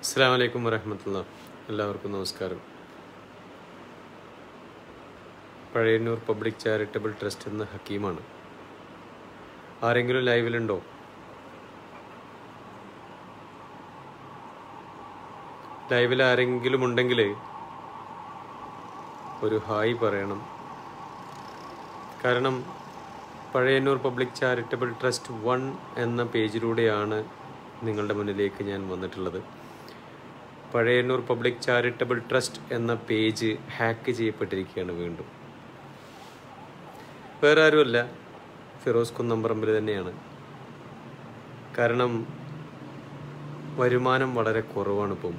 അസ്സാം വലൈക്കും വരഹമത്തുള്ള എല്ലാവർക്കും നമസ്കാരം പഴയന്നൂർ പബ്ലിക് ചാരിറ്റബിൾ ട്രസ്റ്റ് എന്ന ഹക്കീമാണ് ആരെങ്കിലും ലൈവിലുണ്ടോ ലൈവിൽ ആരെങ്കിലും ഉണ്ടെങ്കിൽ ഒരു ഹായ് പറയണം കാരണം Pazhayannur public charitable trust one എന്ന പേജിലൂടെയാണ് നിങ്ങളുടെ മുന്നിലേക്ക് ഞാൻ വന്നിട്ടുള്ളത് പഴയന്നൂർ പബ്ലിക് ചാരിറ്റബിൾ ട്രസ്റ്റ് എന്ന പേജ് ഹാക്ക് ചെയ്യപ്പെട്ടിരിക്കുകയാണ് വീണ്ടും വേറെ ആരുമല്ല ഫിറോസ് കുന്നമ്പറമ്പിൽ തന്നെയാണ് കാരണം വരുമാനം വളരെ കുറവാണ് ഇപ്പം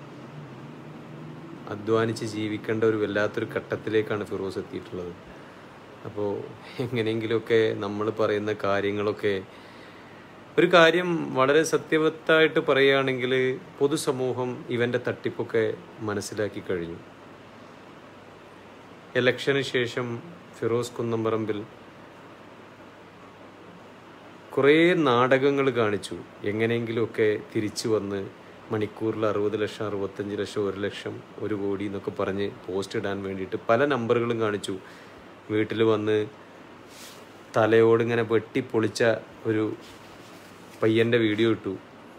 അധ്വാനിച്ച് ജീവിക്കേണ്ട ഒരു വല്ലാത്തൊരു ഘട്ടത്തിലേക്കാണ് ഫിറോസ് എത്തിയിട്ടുള്ളത് അപ്പോൾ എങ്ങനെയെങ്കിലുമൊക്കെ നമ്മൾ പറയുന്ന കാര്യങ്ങളൊക്കെ ഒരു കാര്യം വളരെ സത്യവത്തായിട്ട് പറയുകയാണെങ്കിൽ പൊതുസമൂഹം ഇവൻ്റെ തട്ടിപ്പൊക്കെ മനസ്സിലാക്കി കഴിഞ്ഞു ഇലക്ഷന് ശേഷം ഫിറോസ് കുന്നമ്പറമ്പിൽ കുറേ നാടകങ്ങൾ കാണിച്ചു എങ്ങനെയെങ്കിലുമൊക്കെ തിരിച്ചു വന്ന് മണിക്കൂറിൽ അറുപത് ലക്ഷം അറുപത്തഞ്ച് ലക്ഷം ഒരു ലക്ഷം ഒരു കോടി എന്നൊക്കെ പറഞ്ഞ് പോസ്റ്റ് ഇടാൻ വേണ്ടിയിട്ട് പല നമ്പറുകളും കാണിച്ചു വീട്ടിൽ വന്ന് തലയോട് ഇങ്ങനെ വെട്ടി പൊളിച്ച ഒരു പയ്യൻ്റെ വീഡിയോ ഇട്ടു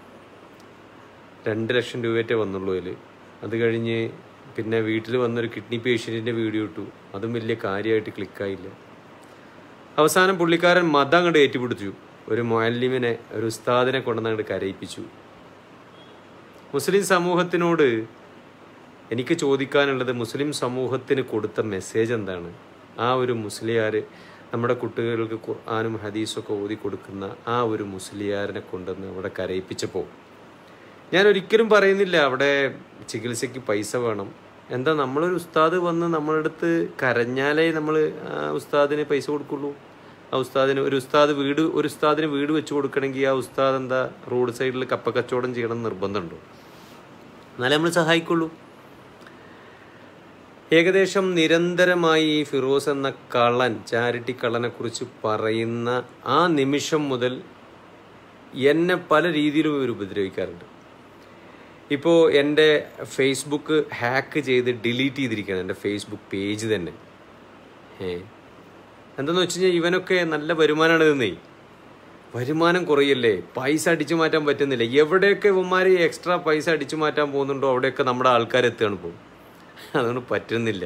രണ്ട് ലക്ഷം രൂപയേറ്റേ വന്നുള്ളൂ അതിൽ അത് കഴിഞ്ഞ് പിന്നെ വീട്ടിൽ വന്നൊരു കിഡ്നി പേഷ്യൻറ്റിൻ്റെ വീഡിയോ ഇട്ടു അതും വലിയ കാര്യമായിട്ട് ക്ലിക്കായില്ല അവസാനം പുള്ളിക്കാരൻ മതം അങ്ങോട്ട് ഏറ്റുപിടിച്ചു ഒരു മൊയല്ലിമിനെ ഒരു ഉസ്താദിനെ കൊണ്ടുവന്ന് അങ്ങോട്ട് കരയിപ്പിച്ചു മുസ്ലിം സമൂഹത്തിനോട് എനിക്ക് ചോദിക്കാനുള്ളത് മുസ്ലിം സമൂഹത്തിന് കൊടുത്ത മെസ്സേജ് എന്താണ് ആ ഒരു മുസ്ലിയാർ നമ്മുടെ കുട്ടികൾക്ക് ഖുർആാനും ഹദീസൊക്കെ ഓതി കൊടുക്കുന്ന ആ ഒരു മുസ്ലിയാരിനെ കൊണ്ടുവന്ന് അവിടെ കരയിപ്പിച്ചപ്പോൾ ഞാൻ ഒരിക്കലും പറയുന്നില്ല അവിടെ ചികിത്സയ്ക്ക് പൈസ വേണം എന്താ നമ്മളൊരു ഉസ്താദ് വന്ന് നമ്മളെ അടുത്ത് കരഞ്ഞാലേ നമ്മൾ ആ ഉസ്താദിന് പൈസ കൊടുക്കുള്ളൂ ആ ഉസ്താദിന് ഒരു ഉസ്താദ് വീട് ഒരു ഉസ്താദിന് വീട് വെച്ച് കൊടുക്കണമെങ്കിൽ ആ ഉസ്താദ് എന്താ റോഡ് സൈഡിൽ കപ്പ കച്ചവടം ചെയ്യണം എന്ന് നിർബന്ധമുണ്ടോ എന്നാലേ നമ്മൾ സഹായിക്കുള്ളൂ ഏകദേശം നിരന്തരമായി ഈ ഫിറോസ് എന്ന കള്ളൻ ചാരിറ്റി കള്ളനെ കുറിച്ച് പറയുന്ന ആ നിമിഷം മുതൽ എന്നെ പല രീതിയിലും ഇവർ ഉപദ്രവിക്കാറുണ്ട് ഇപ്പോൾ എൻ്റെ ഫേസ്ബുക്ക് ഹാക്ക് ചെയ്ത് ഡിലീറ്റ് ചെയ്തിരിക്കുകയാണ് എൻ്റെ ഫേസ്ബുക്ക് പേജ് തന്നെ ഏ എന്താണെന്ന് വെച്ച് കഴിഞ്ഞാൽ ഇവനൊക്കെ നല്ല വരുമാനമാണ് ഇതെന്നേ വരുമാനം കുറയല്ലേ പൈസ അടിച്ചു മാറ്റാൻ പറ്റുന്നില്ല എവിടെയൊക്കെ ഇവന്മാർ എക്സ്ട്രാ പൈസ അടിച്ചു മാറ്റാൻ പോകുന്നുണ്ടോ അവിടെയൊക്കെ നമ്മുടെ ആൾക്കാർ എത്തുകയാണ് ഇപ്പോൾ അതുകൊണ്ട് പറ്റുന്നില്ല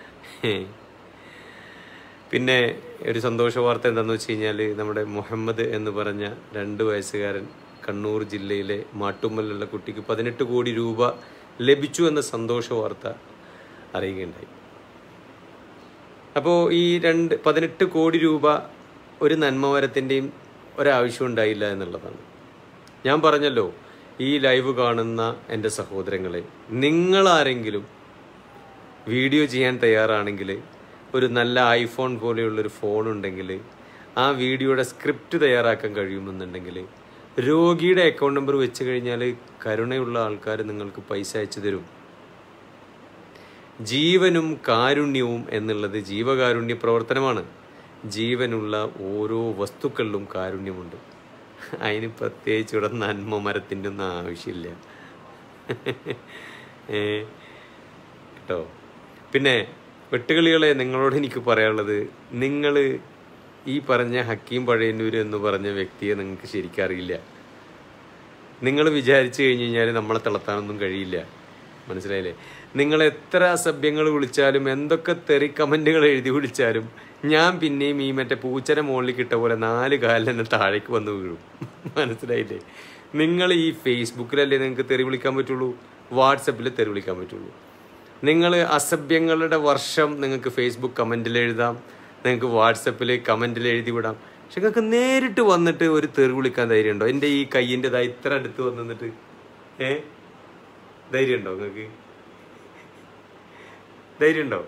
പിന്നെ ഒരു സന്തോഷ വാർത്ത എന്താണെന്ന് വെച്ച് കഴിഞ്ഞാൽ നമ്മുടെ മുഹമ്മദ് എന്ന് പറഞ്ഞ രണ്ട് വയസ്സുകാരൻ കണ്ണൂർ ജില്ലയിലെ മാട്ടുമ്മലുള്ള കുട്ടിക്ക് പതിനെട്ട് കോടി രൂപ ലഭിച്ചു എന്ന സന്തോഷ വാർത്ത അറിയുകയുണ്ടായി അപ്പോൾ ഈ രണ്ട് പതിനെട്ട് കോടി രൂപ ഒരു നന്മവരത്തിൻ്റെയും ഒരാവശ്യം ഉണ്ടായില്ല എന്നുള്ളതാണ് ഞാൻ പറഞ്ഞല്ലോ ഈ ലൈവ് കാണുന്ന എൻ്റെ സഹോദരങ്ങളെ നിങ്ങളാരെങ്കിലും വീഡിയോ ചെയ്യാൻ തയ്യാറാണെങ്കിൽ ഒരു നല്ല ഐഫോൺ പോലെയുള്ളൊരു ഫോൺ ഉണ്ടെങ്കിൽ ആ വീഡിയോയുടെ സ്ക്രിപ്റ്റ് തയ്യാറാക്കാൻ കഴിയുമെന്നുണ്ടെങ്കിൽ രോഗിയുടെ അക്കൗണ്ട് നമ്പർ വെച്ച് കഴിഞ്ഞാൽ കരുണയുള്ള ആൾക്കാർ നിങ്ങൾക്ക് പൈസ അയച്ചു തരും ജീവനും കാരുണ്യവും എന്നുള്ളത് ജീവകാരുണ്യ പ്രവർത്തനമാണ് ജീവനുള്ള ഓരോ വസ്തുക്കളിലും കാരുണ്യമുണ്ട് അതിന് പ്രത്യേകിച്ച് ഇവിടെ നന്മ മരത്തിൻ്റെ ഒന്നും ആവശ്യമില്ല ഏ കേട്ടോ പിന്നെ വെട്ടുകളികളെ നിങ്ങളോട് എനിക്ക് പറയാനുള്ളത് നിങ്ങൾ ഈ പറഞ്ഞ ഹക്കീം പഴയന്നൂർ എന്ന് പറഞ്ഞ വ്യക്തിയെ നിങ്ങൾക്ക് ശരിക്കും അറിയില്ല നിങ്ങൾ വിചാരിച്ചു കഴിഞ്ഞ് കഴിഞ്ഞാൽ നമ്മളെ തിളത്താനൊന്നും കഴിയില്ല മനസ്സിലായില്ലേ നിങ്ങൾ എത്ര അസഭ്യങ്ങൾ വിളിച്ചാലും എന്തൊക്കെ തെറി കമൻറ്റുകൾ എഴുതി വിളിച്ചാലും ഞാൻ പിന്നെയും ഈ മറ്റേ പൂച്ചനെ മുകളിൽ കിട്ട പോലെ നാല് കാലിൽ തന്നെ താഴേക്ക് വന്ന് വീഴും മനസ്സിലായില്ലേ നിങ്ങൾ ഈ ഫേസ്ബുക്കിലല്ലേ നിങ്ങൾക്ക് തെറി വിളിക്കാൻ പറ്റുള്ളൂ വാട്സപ്പിൽ തെറി വിളിക്കാൻ പറ്റുള്ളൂ നിങ്ങൾ അസഭ്യങ്ങളുടെ വർഷം നിങ്ങൾക്ക് ഫേസ്ബുക്ക് കമൻറ്റിൽ എഴുതാം നിങ്ങൾക്ക് വാട്സപ്പിൽ കമൻറ്റിൽ എഴുതി വിടാം പക്ഷെ നിങ്ങൾക്ക് നേരിട്ട് വന്നിട്ട് ഒരു തെറി വിളിക്കാൻ ധൈര്യമുണ്ടോ എൻ്റെ ഈ കയ്യിൻ്റെ ഇതാ ഇത്ര അടുത്ത് വന്ന് നിന്നിട്ട് ഏ ധൈര്യമുണ്ടോ നിങ്ങൾക്ക് ധൈര്യമുണ്ടോ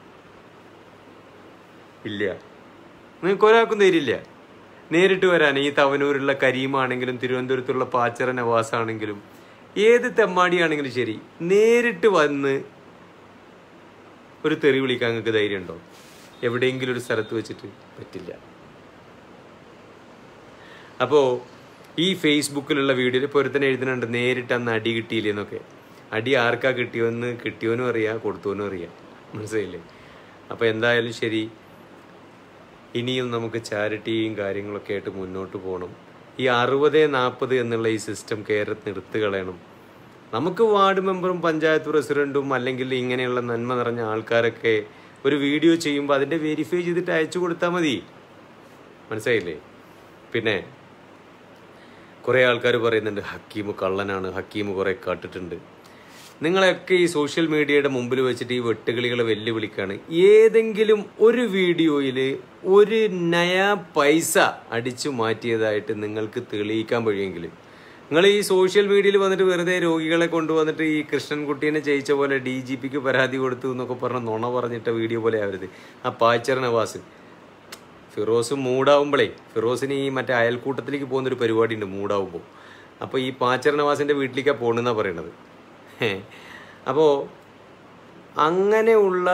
ഇല്ല നിങ്ങൾക്ക് ഒരാൾക്കും ധൈര്യമില്ല നേരിട്ട് വരാൻ ഈ തവനൂരുള്ള കരീമാണെങ്കിലും തിരുവനന്തപുരത്തുള്ള പാച്ചറ നവാസാണെങ്കിലും ഏത് തെമ്മാടിയാണെങ്കിലും ശരി നേരിട്ട് വന്ന് ഒരു തെറി വിളിക്കാൻ നിങ്ങൾക്ക് ധൈര്യമുണ്ടോ എവിടെയെങ്കിലും ഒരു സ്ഥലത്ത് വെച്ചിട്ട് പറ്റില്ല അപ്പോൾ ഈ ഫേസ്ബുക്കിലുള്ള വീഡിയോയിൽ ഇപ്പോൾ ഒരുത്തന്നെ എഴുതുന്നുണ്ട് നേരിട്ട് അന്ന് അടി കിട്ടിയില്ലെന്നൊക്കെ അടി ആർക്കാ കിട്ടിയോന്ന് കിട്ടിയോനും അറിയാം കൊടുത്തോനും അറിയാം മനസ്സിലായില്ലേ അപ്പോൾ എന്തായാലും ശരി ഇനിയും നമുക്ക് ചാരിറ്റിയും കാര്യങ്ങളൊക്കെ ആയിട്ട് മുന്നോട്ട് പോകണം ഈ അറുപത് നാൽപ്പത് എന്നുള്ള ഈ സിസ്റ്റം കേരളത്തിന് എടുത്തു കളയണം നമുക്ക് വാർഡ് മെമ്പറും പഞ്ചായത്ത് പ്രസിഡന്റും അല്ലെങ്കിൽ ഇങ്ങനെയുള്ള നന്മ നിറഞ്ഞ ആൾക്കാരൊക്കെ ഒരു വീഡിയോ ചെയ്യുമ്പോൾ അതിൻ്റെ വെരിഫൈ ചെയ്തിട്ട് അയച്ചു കൊടുത്താൽ മതി മനസ്സിലായില്ലേ പിന്നെ കുറേ ആൾക്കാർ പറയുന്നുണ്ട് ഹക്കീം കള്ളനാണ് ഹക്കീം കുറേ കാട്ടിട്ടുണ്ട് നിങ്ങളൊക്കെ ഈ സോഷ്യൽ മീഡിയയുടെ മുമ്പിൽ വെച്ചിട്ട് ഈ വെട്ടുകിളികളെ വെല്ലുവിളിക്കാണ് ഏതെങ്കിലും ഒരു വീഡിയോയിൽ ഒരു നയ പൈസ അടിച്ചു മാറ്റിയതായിട്ട് നിങ്ങൾക്ക് തെളിയിക്കാൻ കഴിയുമെങ്കിൽ നിങ്ങൾ ഈ സോഷ്യൽ മീഡിയയിൽ വന്നിട്ട് വെറുതെ രോഗികളെ കൊണ്ടുവന്നിട്ട് ഈ കൃഷ്ണൻകുട്ടീനെ ജയിച്ച പോലെ ഡി ജി പിക്ക് പരാതി കൊടുത്തു എന്നൊക്കെ പറഞ്ഞ് നുണ പറഞ്ഞിട്ട വീഡിയോ പോലെ ആവരുത് ആ പാച്ചർ നവാസ് ഫിറോസ് മൂടാവുമ്പോഴേ ഫിറോസിന് ഈ മറ്റേ അയൽക്കൂട്ടത്തിലേക്ക് പോകുന്നൊരു പരിപാടി ഉണ്ട് മൂടാവുമ്പോൾ അപ്പോൾ ഈ പാച്ചർ നവാസിൻ്റെ വീട്ടിലേക്കാണ് പോകണമെന്നാണ് പറയണത് അപ്പോൾ അങ്ങനെയുള്ള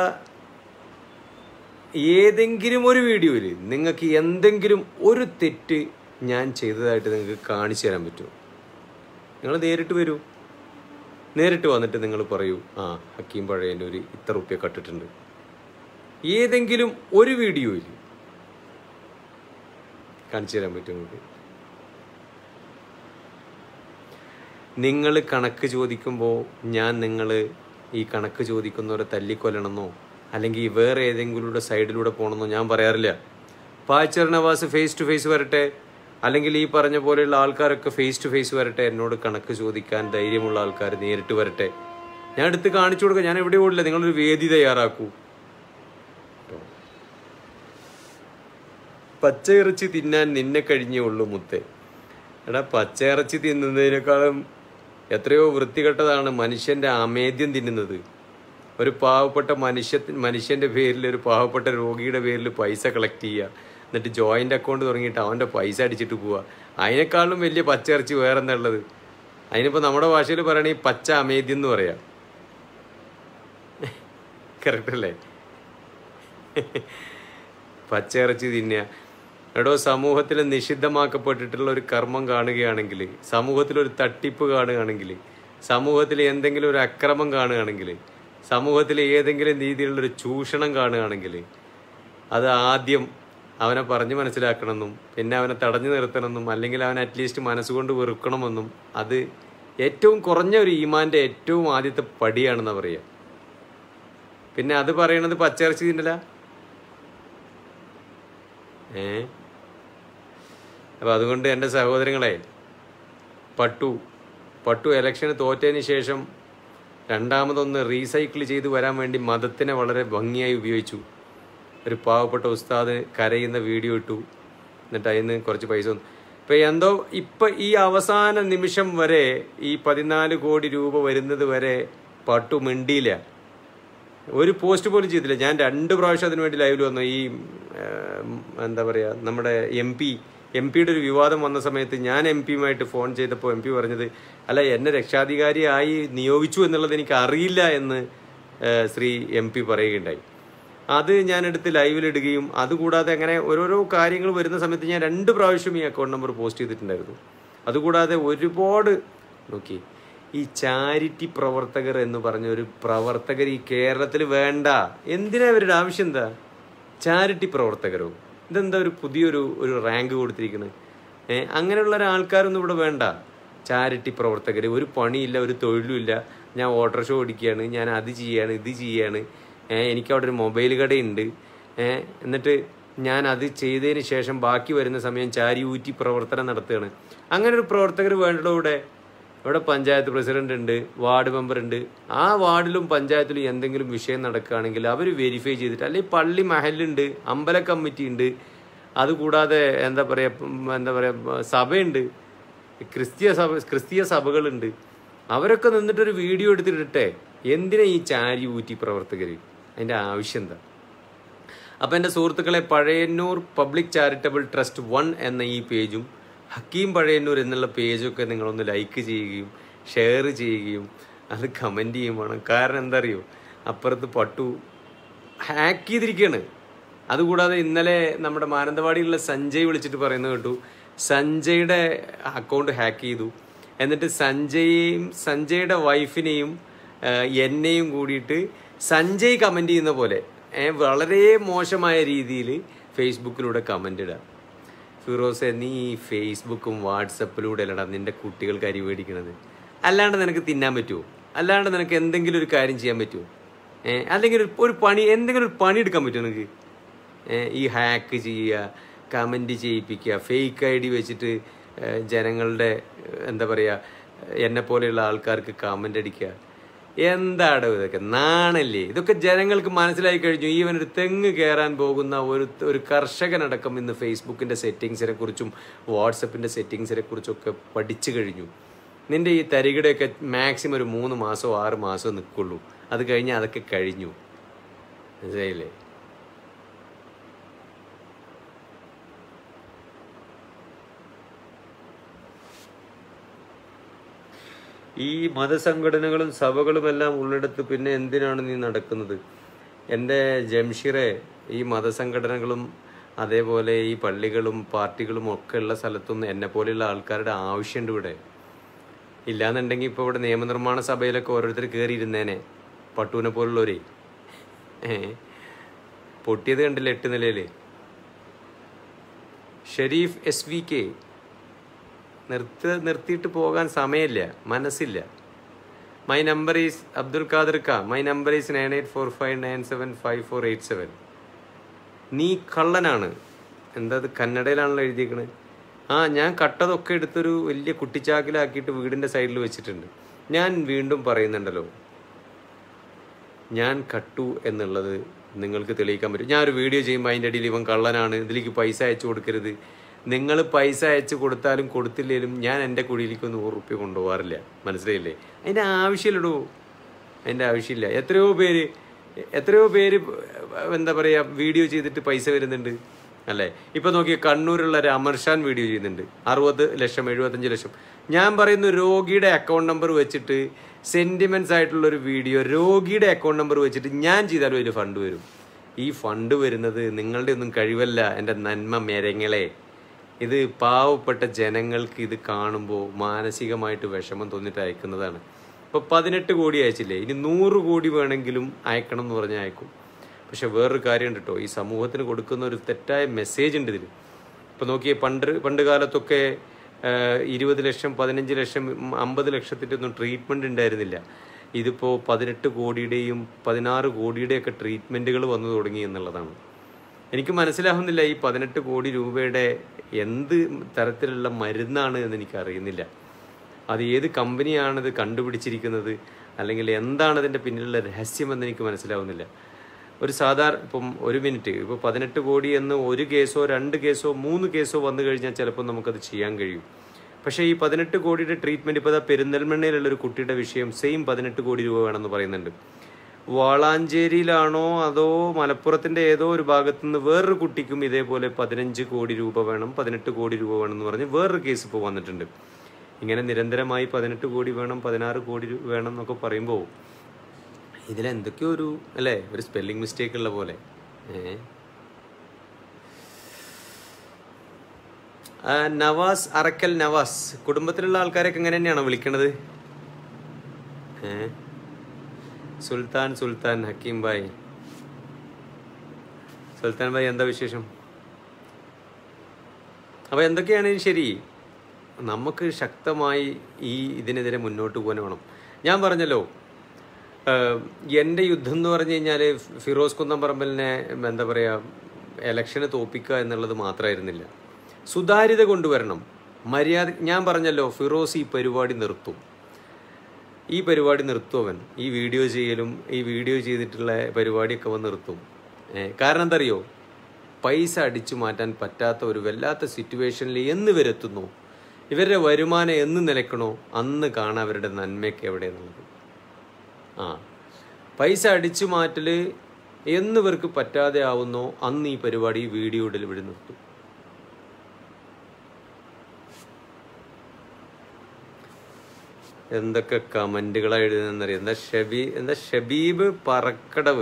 ഏതെങ്കിലും ഒരു വീഡിയോയിൽ നിങ്ങൾക്ക് എന്തെങ്കിലും ഒരു തെറ്റ് ഞാൻ ചെയ്തതായിട്ട് നിങ്ങൾക്ക് കാണിച്ചു തരാൻ പറ്റുമോ നിങ്ങൾ നേരിട്ട് വരൂ നേരിട്ട് വന്നിട്ട് നിങ്ങൾ പറയൂ ആ ഹക്കീം പഴയന്നൂർ ഇത്ര റുപ്യ കട്ടിട്ടുണ്ട് ഏതെങ്കിലും ഒരു വീഡിയോയിൽ കാണിച്ചു തരാൻ പറ്റും നിങ്ങൾക്ക് നിങ്ങൾ കണക്ക് ചോദിക്കുമ്പോൾ ഞാൻ നിങ്ങൾ ഈ കണക്ക് ചോദിക്കുന്നവരെ തല്ലിക്കൊല്ലണമെന്നോ അല്ലെങ്കിൽ വേറെ ഏതെങ്കിലും സൈഡിലൂടെ പോകണമെന്നോ ഞാൻ പറയാറില്ല പാച്ചർ നവാസ് ഫേസ് ടു ഫേസ് വരട്ടെ അല്ലെങ്കിൽ ഈ പറഞ്ഞ പോലെയുള്ള ആൾക്കാരൊക്കെ ഫേസ് ടു ഫേസ് വരട്ടെ എന്നോട് കണക്ക് ചോദിക്കാൻ ധൈര്യമുള്ള ആൾക്കാർ നേരിട്ട് വരട്ടെ ഞാൻ എടുത്ത് കാണിച്ചു കൊടുക്കാം ഞാൻ എവിടെ ഓടില്ല നിങ്ങളൊരു വേദി തയ്യാറാക്കൂ പച്ചയിറച്ചി തിന്നാൻ നിന്നെ കഴിഞ്ഞേ ഉള്ളൂ മുത്തേ എടാ പച്ചയിറച്ചി തിന്നുന്നതിനേക്കാളും എത്രയോ വൃത്തികെട്ടതാണ് മനുഷ്യന്റെ അമേദ്യം തിന്നുന്നത് ഒരു പാവപ്പെട്ട മനുഷ്യ മനുഷ്യന്റെ പേരിൽ ഒരു പാവപ്പെട്ട രോഗിയുടെ പേരിൽ പൈസ കളക്ട് ചെയ്യുക എന്നിട്ട് ജോയിന്റ് അക്കൗണ്ട് തുടങ്ങിയിട്ട് അവന്റെ പൈസ അടിച്ചിട്ട് പോവുക അതിനേക്കാളും വലിയ പച്ചയിറച്ചി വേറെ എന്താ ഉള്ളത് അതിനിപ്പോൾ നമ്മുടെ ഭാഷയിൽ പറയണെങ്കിൽ പച്ച അമേദ്യം എന്ന് പറയാം കറക്റ്റ് അല്ലേ പച്ചയിറച്ചി തിന്നുക എടോ സമൂഹത്തിൽ നിഷിദ്ധമാക്കപ്പെട്ടിട്ടുള്ള ഒരു കർമ്മം കാണുകയാണെങ്കിൽ സമൂഹത്തിൽ ഒരു തട്ടിപ്പ് കാണുകയാണെങ്കിൽ സമൂഹത്തിൽ എന്തെങ്കിലും ഒരു അക്രമം കാണുകയാണെങ്കിൽ സമൂഹത്തിൽ ഏതെങ്കിലും രീതിയിലുള്ള ഒരു ചൂഷണം കാണുകയാണെങ്കിൽ അത് ആദ്യം അവനെ പറഞ്ഞു മനസ്സിലാക്കണമെന്നും പിന്നെ അവനെ തടഞ്ഞു നിർത്തണമെന്നും അല്ലെങ്കിൽ അവൻ അറ്റ്ലീസ്റ്റ് മനസ്സുകൊണ്ട് വെറുക്കണമെന്നും അത് ഏറ്റവും കുറഞ്ഞ ഒരു ഈമാന്റെ ഏറ്റവും ആദ്യത്തെ പടിയാണെന്ന് പറയുക പിന്നെ അത് പറയണത് പച്ചയിറച്ചി തിന്നല ഏ അപ്പം അതുകൊണ്ട് എൻ്റെ സഹോദരങ്ങളെ പട്ടു പട്ടു ഇലക്ഷന് തോറ്റതിന് ശേഷം രണ്ടാമതൊന്ന് റീസൈക്കിൾ ചെയ്ത് വരാൻ വേണ്ടി മതത്തിനെ വളരെ ഭംഗിയായി ഉപയോഗിച്ചു ഒരു പാവപ്പെട്ട ഉസ്താദ് കരയുന്ന വീഡിയോ ഇട്ടു എന്നിട്ട് അതിൽ നിന്ന് കുറച്ച് പൈസ വന്നു ഇപ്പം എന്തോ ഇപ്പം ഈ അവസാന നിമിഷം വരെ ഈ പതിനാല് കോടി രൂപ വരുന്നത് വരെ പട്ടു മിണ്ടിയില്ല ഒരു പോസ്റ്റ് പോലും ചെയ്തില്ല ഞാൻ രണ്ട് പ്രാവശ്യം അതിനു വേണ്ടി ലൈവിൽ വന്നു ഈ ഏം, എന്താ പറയുക നമ്മുടെ എം പി എം പിയുടെ ഒരു വിവാദം വന്ന സമയത്ത് ഞാൻ എം പിയുമായിട്ട് ഫോൺ ചെയ്തപ്പോൾ എം പി പറഞ്ഞത് അല്ല എന്നെ രക്ഷാധികാരിയായി നിയോഗിച്ചു എന്നുള്ളത് എനിക്ക് അറിയില്ല എന്ന് ഏഹ്, ശ്രീ എം പി പറയുകയുണ്ടായി അത് ഞാൻ എടുത്ത് ലൈവിലിടുകയും അതുകൂടാതെ അങ്ങനെ ഓരോരോ കാര്യങ്ങൾ വരുന്ന സമയത്ത് ഞാൻ രണ്ട് പ്രാവശ്യം ഈ അക്കൗണ്ട് നമ്പർ പോസ്റ്റ് ചെയ്തിട്ടുണ്ടായിരുന്നു അതുകൂടാതെ ഒരുപാട് നോക്കി ഈ ചാരിറ്റി പ്രവർത്തകർ എന്ന് പറഞ്ഞ ഒരു പ്രവർത്തകർ ഈ കേരളത്തിൽ വേണ്ട എന്തിനാ ഇവരുടെ ആവശ്യം എന്താ ചാരിറ്റി പ്രവർത്തകരോ ഇതെന്താ ഒരു പുതിയൊരു ഒരു റാങ്ക് കൊടുത്തിരിക്കുന്നത് ഏഹ് അങ്ങനെയുള്ള ഒരു ആൾക്കാരൊന്നും ഇവിടെ വേണ്ട ചാരിറ്റി പ്രവർത്തകർ ഒരു പണിയില്ല ഒരു തൊഴിലുമില്ല ഞാൻ ഓട്ടോറിക്ഷ ഓടിക്കുകയാണ് ഞാൻ അത് ചെയ്യാണ് ഇത് ചെയ്യാണ് ഏഹ് എനിക്ക് അവിടെ ഒരു മൊബൈൽ കടയുണ്ട് ഏഹ് എന്നിട്ട് ഞാൻ അത് ചെയ്തതിന് ശേഷം ബാക്കി വരുന്ന സമയം ചാരി ഊറ്റി പ്രവർത്തനം നടത്തുകയാണ് അങ്ങനെ ഒരു പ്രവർത്തകർ വേണ്ടോ ഇവിടെ ഇവിടെ പഞ്ചായത്ത് പ്രസിഡന്റ് ഉണ്ട് വാർഡ് മെമ്പർ ഉണ്ട് ആ വാർഡിലും പഞ്ചായത്തിലും എന്തെങ്കിലും വിഷയം നടക്കുകയാണെങ്കിൽ അവർ വെരിഫൈ ചെയ്തിട്ട് അല്ലെങ്കിൽ പള്ളി മഹലുണ്ട് അമ്പല കമ്മിറ്റി ഉണ്ട് അതുകൂടാതെ എന്താ പറയുക എന്താ പറയുക സഭയുണ്ട് ക്രിസ്തീയ സഭ ക്രിസ്തീയ സഭകളുണ്ട് അവരൊക്കെ നിന്നിട്ടൊരു വീഡിയോ എടുത്തിട്ടിട്ടെ എന്തിനാ ഈ ചാരി ഊറ്റി പ്രവർത്തകർ അതിൻ്റെ ആവശ്യം എന്താ അപ്പം എൻ്റെ സുഹൃത്തുക്കളെ Pazhayannur public charitable trust one എന്ന ഈ പേജും ഹക്കീം പഴയന്നൂർ എന്നുള്ള പേജൊക്കെ നിങ്ങളൊന്ന് ലൈക്ക് ചെയ്യുകയും ഷെയർ ചെയ്യുകയും അത് കമൻറ്റ് ചെയ്യുകയും വേണം കാരണം എന്താ അറിയോ അപ്പുറത്ത് പട്ടു ഹാക്ക് ചെയ്തിരിക്കുകയാണ് അതുകൂടാതെ ഇന്നലെ നമ്മുടെ മാനന്തവാടിയിലുള്ള സഞ്ജയ് വിളിച്ചിട്ട് പറയുന്നത് കേട്ടു സഞ്ജയുടെ അക്കൗണ്ട് ഹാക്ക് ചെയ്തു എന്നിട്ട് സഞ്ജയെയും സഞ്ജയുടെ വൈഫിനെയും ആ, എന്നെയും കൂടിയിട്ട് സഞ്ജയ് കമന്റ് ചെയ്യുന്ന പോലെ ഏ, വളരെ മോശമായ രീതിയിൽ ഫേസ്ബുക്കിലൂടെ കമന്റ് ഇടുക ഫിറോസെ നീ ഈ ഫേസ്ബുക്കും വാട്സപ്പിലൂടെ അല്ലടാ നിന്റെ കുട്ടികൾക്ക് അരി മേടിക്കണത് അല്ലാണ്ട് നിനക്ക് തിന്നാൻ പറ്റുമോ അല്ലാണ്ട് നിനക്ക് എന്തെങ്കിലും ഒരു കാര്യം ചെയ്യാൻ പറ്റുമോ ഏഹ് അല്ലെങ്കിൽ ഒരു- ഒരു പണി എന്തെങ്കിലും ഒരു പണി എടുക്കാൻ പറ്റുമോ നിനക്ക് ഏഹ് ഈ ഹാക്ക് ചെയ്യുക കമൻറ്റ് ചെയ്യിപ്പിക്കുക ഫേക്ക് ഐ ഡി വെച്ചിട്ട് ഏഹ് ജനങ്ങളുടെ ഏഹ് എന്താ പറയുക എന്നെ പോലെയുള്ള ആൾക്കാർക്ക് കമൻ്റ് അടിക്കുക എന്താടോ ഇതൊക്കെ നാണല്ലേ ഇതൊക്കെ ജനങ്ങൾക്ക് മനസ്സിലായി കഴിഞ്ഞു ഈവൻ ഒരു തെങ്ങ് കയറാൻ പോകുന്ന ഒരു ഒരു കർഷകനടക്കം ഇന്ന് ഫേസ്ബുക്കിന്റെ സെറ്റിങ്സിനെ കുറിച്ചും വാട്സപ്പിന്റെ സെറ്റിങ്സിനെ കുറിച്ചൊക്കെ പഠിച്ചു കഴിഞ്ഞു നിന്റെ ഈ തരികിടയൊക്കെ മാക്സിമം ഒരു മൂന്ന് മാസമോ ആറ് മാസമോ നിൽക്കുള്ളൂ അത് കഴിഞ്ഞാൽ അതൊക്കെ കഴിഞ്ഞു മനസ്സിലായില്ലേ ഈ മതസംഘടനകളും സഭകളും എല്ലാം ഉള്ളിടത്ത് പിന്നെ എന്തിനാണ് നീ നടക്കുന്നത് എൻ്റെ ജംഷീറെ ഈ മതസംഘടനകളും അതേപോലെ ഈ പള്ളികളും പാർട്ടികളും ഒക്കെ ഉള്ള സ്ഥലത്തൊന്നും എന്നെ പോലെയുള്ള ആൾക്കാരുടെ ആവശ്യമുണ്ട് ഇവിടെ ഇല്ലാന്നുണ്ടെങ്കിൽ ഇപ്പോൾ ഇവിടെ നിയമനിർമ്മാണ സഭയിലൊക്കെ ഓരോരുത്തർ കയറിയിരുന്നേനെ പട്ടൂനെ പോലുള്ളവരെ ഏ പൊട്ടിയത് കണ്ടില്ല എട്ട് നിലയിൽ ഷെരീഫ് എസ് വി കെ നിർത്ത നിർത്തിയിട്ട് പോകാൻ സമയമില്ല മനസ്സില്ല my number is Abdul Khader ക my number is nine eight four five nine seven five four eight seven നീ കള്ളനാണ് എന്താ അത് കന്നഡയിലാണല്ലോ എഴുതിയേക്കണത് ആ ഞാൻ കട്ടതൊക്കെ എടുത്തൊരു വലിയ കുട്ടിച്ചാക്കിലാക്കിയിട്ട് വീടിൻ്റെ സൈഡിൽ വെച്ചിട്ടുണ്ട് ഞാൻ വീണ്ടും പറയുന്നുണ്ടല്ലോ ഞാൻ കട്ടു എന്നുള്ളത് നിങ്ങൾക്ക് തെളിയിക്കാൻ പറ്റും ഞാൻ ഒരു വീഡിയോ ചെയ്യുമ്പോൾ അതിൻ്റെ ഇടയിൽ ഇവൻ കള്ളനാണ് ഇതിലേക്ക് പൈസ അയച്ചു കൊടുക്കരുത് നിങ്ങൾ പൈസ അയച്ചു കൊടുത്താലും കൊടുത്തില്ലേലും ഞാൻ എൻ്റെ കുഴിയിലേക്ക് നൂറ് റുപ്യ കൊണ്ടുപോകാറില്ല മനസ്സിലായില്ലേ അതിൻ്റെ ആവശ്യമില്ലടോ അതിൻ്റെ ആവശ്യമില്ല എത്രയോ പേര് എത്രയോ പേര് എന്താ പറയുക വീഡിയോ ചെയ്തിട്ട് പൈസ വരുന്നുണ്ട് അല്ലേ ഇപ്പൊ നോക്കിയ കണ്ണൂരുള്ള ഒരു അമർഷാൻ വീഡിയോ ചെയ്യുന്നുണ്ട് അറുപത് ലക്ഷം എഴുപത്തഞ്ച് ലക്ഷം ഞാൻ പറയുന്നു രോഗിയുടെ അക്കൗണ്ട് നമ്പർ വെച്ചിട്ട് സെന്റിമെന്റ്സ് ആയിട്ടുള്ള ഒരു വീഡിയോ രോഗിയുടെ അക്കൗണ്ട് നമ്പർ വെച്ചിട്ട് ഞാൻ ചെയ്താലും ഒരു ഫണ്ട് വരും ഈ ഫണ്ട് വരുന്നത് നിങ്ങളുടെ ഒന്നും കഴിവല്ല എൻ്റെ നന്മ മെരങ്ങളെ ഇത് പാവപ്പെട്ട ജനങ്ങൾക്ക് ഇത് കാണുമ്പോൾ മാനസികമായിട്ട് വിഷമം തോന്നിട്ട് അയക്കുന്നതാണ് ഇപ്പൊ പതിനെട്ട് കോടി അയച്ചില്ലേ ഇനി നൂറ് കോടി വേണമെങ്കിലും അയക്കണം എന്ന് പറഞ്ഞാൽ അയക്കും പക്ഷെ വേറൊരു കാര്യമുണ്ട് കേട്ടോ ഈ സമൂഹത്തിന് കൊടുക്കുന്ന ഒരു തെറ്റായ മെസ്സേജ് ഉണ്ട് ഇതിൽ ഇപ്പൊ നോക്കിയേ പണ്ട് പണ്ട് കാലത്തൊക്കെ ആ, ഇരുപത് ലക്ഷം പതിനഞ്ച് ലക്ഷം ഉം, അമ്പത് ലക്ഷത്തിൻ്റെ ഒന്നും ട്രീറ്റ്മെന്റ് ഉണ്ടായിരുന്നില്ല ഇതിപ്പോൾ പതിനെട്ട് കോടിയുടെയും പതിനാറ് കോടിയുടെയൊക്കെ ട്രീറ്റ്മെന്റുകൾ വന്നു തുടങ്ങി എന്നുള്ളതാണ് എനിക്ക് മനസ്സിലാവുന്നില്ല ഈ പതിനെട്ട് കോടി രൂപയുടെ എന്ത് തരത്തിലുള്ള മരുന്നാണ് എന്ന് എനിക്ക് അറിയുന്നില്ല അത് ഏത് കമ്പനിയാണിത് കണ്ടുപിടിച്ചിരിക്കുന്നത് അല്ലെങ്കിൽ എന്താണ് അതിൻ്റെ പിന്നിലുള്ള രഹസ്യമെന്ന് എനിക്ക് മനസ്സിലാവുന്നില്ല ഒരു സാധാരണ ഇപ്പം ഒരു മിനിറ്റ് ഇപ്പോൾ പതിനെട്ട് കോടി എന്ന് ഒരു കേസോ രണ്ട് കേസോ മൂന്ന് കേസോ വന്നു കഴിഞ്ഞാൽ ചിലപ്പോൾ നമുക്കത് ചെയ്യാൻ കഴിയും പക്ഷേ ഈ പതിനെട്ട് കോടിയുടെ ട്രീറ്റ്മെൻറ്റ് ഇപ്പോൾ പെരിന്തൽമണ്ണയിലുള്ള ഒരു കുട്ടിയുടെ വിഷയം സെയിം പതിനെട്ട് കോടി രൂപ വേണമെന്ന് പറയുന്നുണ്ട് വാളാഞ്ചേരിയിലാണോ അതോ മലപ്പുറത്തിന്റെ ഏതോ ഒരു ഭാഗത്തു നിന്ന് വേറൊരു കുട്ടിക്കും ഇതേപോലെ പതിനഞ്ച് കോടി രൂപ വേണം പതിനെട്ട് കോടി രൂപ വേണം എന്ന് പറഞ്ഞ് വേറൊരു കേസ് ഇപ്പോൾ വന്നിട്ടുണ്ട് ഇങ്ങനെ നിരന്തരമായി പതിനെട്ട് കോടി വേണം പതിനാറ് കോടി രൂ- വേണം എന്നൊക്കെ പറയുമ്പോൾ ഇതിലെന്തൊക്കെയോ ഒരു അല്ലേ ഒരു സ്പെല്ലിംഗ് മിസ്റ്റേക്ക് ഉള്ള പോലെ ഏ ആ, നവാസ് അറക്കൽ നവാസ് കുടുംബത്തിലുള്ള ആൾക്കാരൊക്കെ എങ്ങനെ തന്നെയാണോ വിളിക്കണത് ഏ സുൽത്താൻ സുൽത്താൻ ഹക്കീം ഭായ് സുൽത്താൻ ഭായ് എന്താ വിശേഷം അപ്പൊ എന്തൊക്കെയാണ് ശരി നമുക്ക് ശക്തമായി ഈ ഇതിനെതിരെ മുന്നോട്ട് പോകാൻ വേണം ഞാൻ പറഞ്ഞല്ലോ ആഹ് എൻ്റെ യുദ്ധം എന്ന് പറഞ്ഞു കഴിഞ്ഞാൽ ഫിറോസ് കുന്നംപറമ്പലിനെ എന്താ പറയുക എലക്ഷന് തോപ്പിക്കുക എന്നുള്ളത് മാത്രമായിരുന്നില്ല സുതാര്യത കൊണ്ടുവരണം മര്യാദ ഞാൻ പറഞ്ഞല്ലോ ഫിറോസ് ഈ പരിപാടി നിർത്തും ഈ പരിപാടി നിർത്തും അവൻ ഈ വീഡിയോ ചെയ്യലും ഈ വീഡിയോ ചെയ്തിട്ടുള്ള പരിപാടിയൊക്കെ അവൻ നിർത്തും ഏ, കാരണം എന്താ അറിയോ പൈസ അടിച്ചു മാറ്റാൻ പറ്റാത്ത ഒരു വല്ലാത്ത സിറ്റുവേഷനിൽ എന്ന് വരെത്തുന്നു ഇവരുടെ വരുമാനം എന്ന് നിലക്കണോ അന്ന് കാണാം അവരുടെ നന്മയൊക്കെ എവിടെയെന്നുള്ളത് ആ പൈസ അടിച്ചു മാറ്റല് എന്ന് ഇവർക്ക് പറ്റാതെ ആവുന്നോ അന്ന് ഈ പരിപാടി വീഡിയോ ഇടൽ ഇവിടെ നിർത്തും എന്തൊക്കെ കമന്റുകളാ എഴുതുന്നറിയാം എന്താ ഷബീ എന്താ ഷബീബ് പറക്കടവ്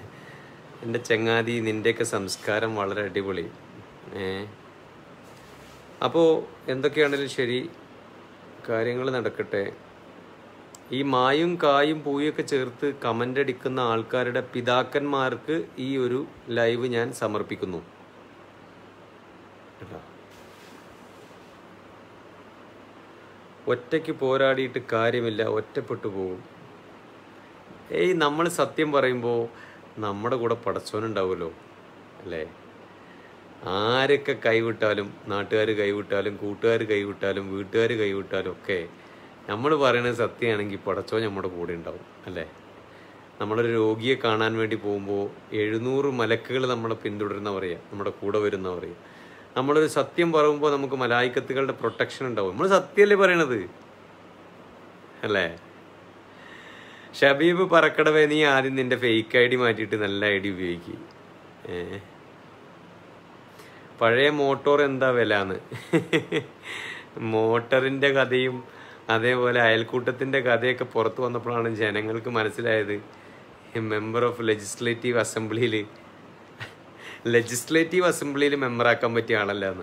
എൻ്റെ ചങ്ങാതി നിന്റെയൊക്കെ സംസ്കാരം വളരെ അടിപൊളി ഏ അപ്പോൾ എന്തൊക്കെയാണെങ്കിലും ശരി കാര്യങ്ങൾ നടക്കട്ടെ ഈ മായും കായും പൂയൊക്കെ ചേർത്ത് കമൻ്റ് അടിക്കുന്ന ആൾക്കാരുടെ പിതാക്കന്മാർക്ക് ഈ ഒരു ലൈവ് ഞാൻ സമർപ്പിക്കുന്നു കേട്ടോ. ഒറ്റയ്ക്ക് പോരാടിയിട്ട് കാര്യമില്ല ഒറ്റപ്പെട്ടു പോകും ഏയ് നമ്മൾ സത്യം പറയുമ്പോൾ നമ്മുടെ കൂടെ പടച്ചോനുണ്ടാവുമല്ലോ അല്ലേ ആരൊക്കെ കൈവിട്ടാലും നാട്ടുകാർ കൈവിട്ടാലും കൂട്ടുകാർ കൈവിട്ടാലും വീട്ടുകാർ കൈവിട്ടാലും ഒക്കെ നമ്മൾ പറയുന്നത് സത്യമാണെങ്കിൽ പടച്ചോ നമ്മുടെ കൂടെ ഉണ്ടാവും അല്ലേ നമ്മളൊരു രോഗിയെ കാണാൻ വേണ്ടി പോകുമ്പോൾ എഴുന്നൂറ് മലക്കുകൾ നമ്മളെ പിന്തുടരുന്ന പറയുക നമ്മുടെ കൂടെ വരുന്ന പറയുക നമ്മളൊരു സത്യം പറയുമ്പോൾ നമുക്ക് മലായിക്കത്തുകളുടെ പ്രൊട്ടക്ഷൻ ഉണ്ടാവും നമ്മൾ സത്യമല്ലേ പറയണത് അല്ലേ ഷബീബ് പറക്കടവേ നീ ആദ്യം നിന്റെ ഫേക്ക് ഐ ഡി മാറ്റിയിട്ട് നല്ല ഐ ഡി ഉപയോഗിക്കുക ഏ പഴയ മോട്ടോർ എന്താ വിലാന്ന് മോട്ടറിന്റെ കഥയും അതേപോലെ അയൽക്കൂട്ടത്തിന്റെ കഥയൊക്കെ പുറത്തു വന്നപ്പോഴാണ് ജനങ്ങൾക്ക് മനസ്സിലായത് മെമ്പർ ഓഫ് ലെജിസ്ലേറ്റീവ് അസംബ്ലിയിൽ ലെജിസ്ലേറ്റീവ് അസംബ്ലിയിൽ മെമ്പറാക്കാൻ പറ്റിയ ആളല്ലാന്ന്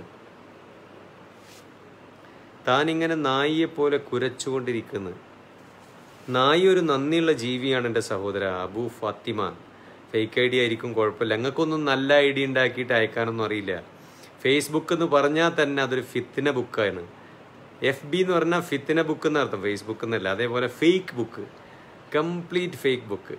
താൻ ഇങ്ങനെ നായിയെ പോലെ കുരച്ചുകൊണ്ടിരിക്കുന്നു നായി ഒരു നന്ദിയുള്ള ജീവിയാണ് എൻ്റെ സഹോദര Abu Fathima fake I D ആയിരിക്കും കുഴപ്പമില്ല ഞങ്ങൾക്കൊന്നും നല്ല ഐ ഡി ഉണ്ടാക്കിയിട്ട് അയക്കാനൊന്നും അറിയില്ല ഫേസ്ബുക്ക് എന്ന് പറഞ്ഞാൽ തന്നെ അതൊരു ഫിത്തിന ബുക്കാണ് എഫ് ബി എന്ന് പറഞ്ഞാൽ ഫിത്തിന ബുക്ക് എന്നർത്ഥം ഫേസ്ബുക്ക് എന്നല്ല അതേപോലെ fake book complete fake book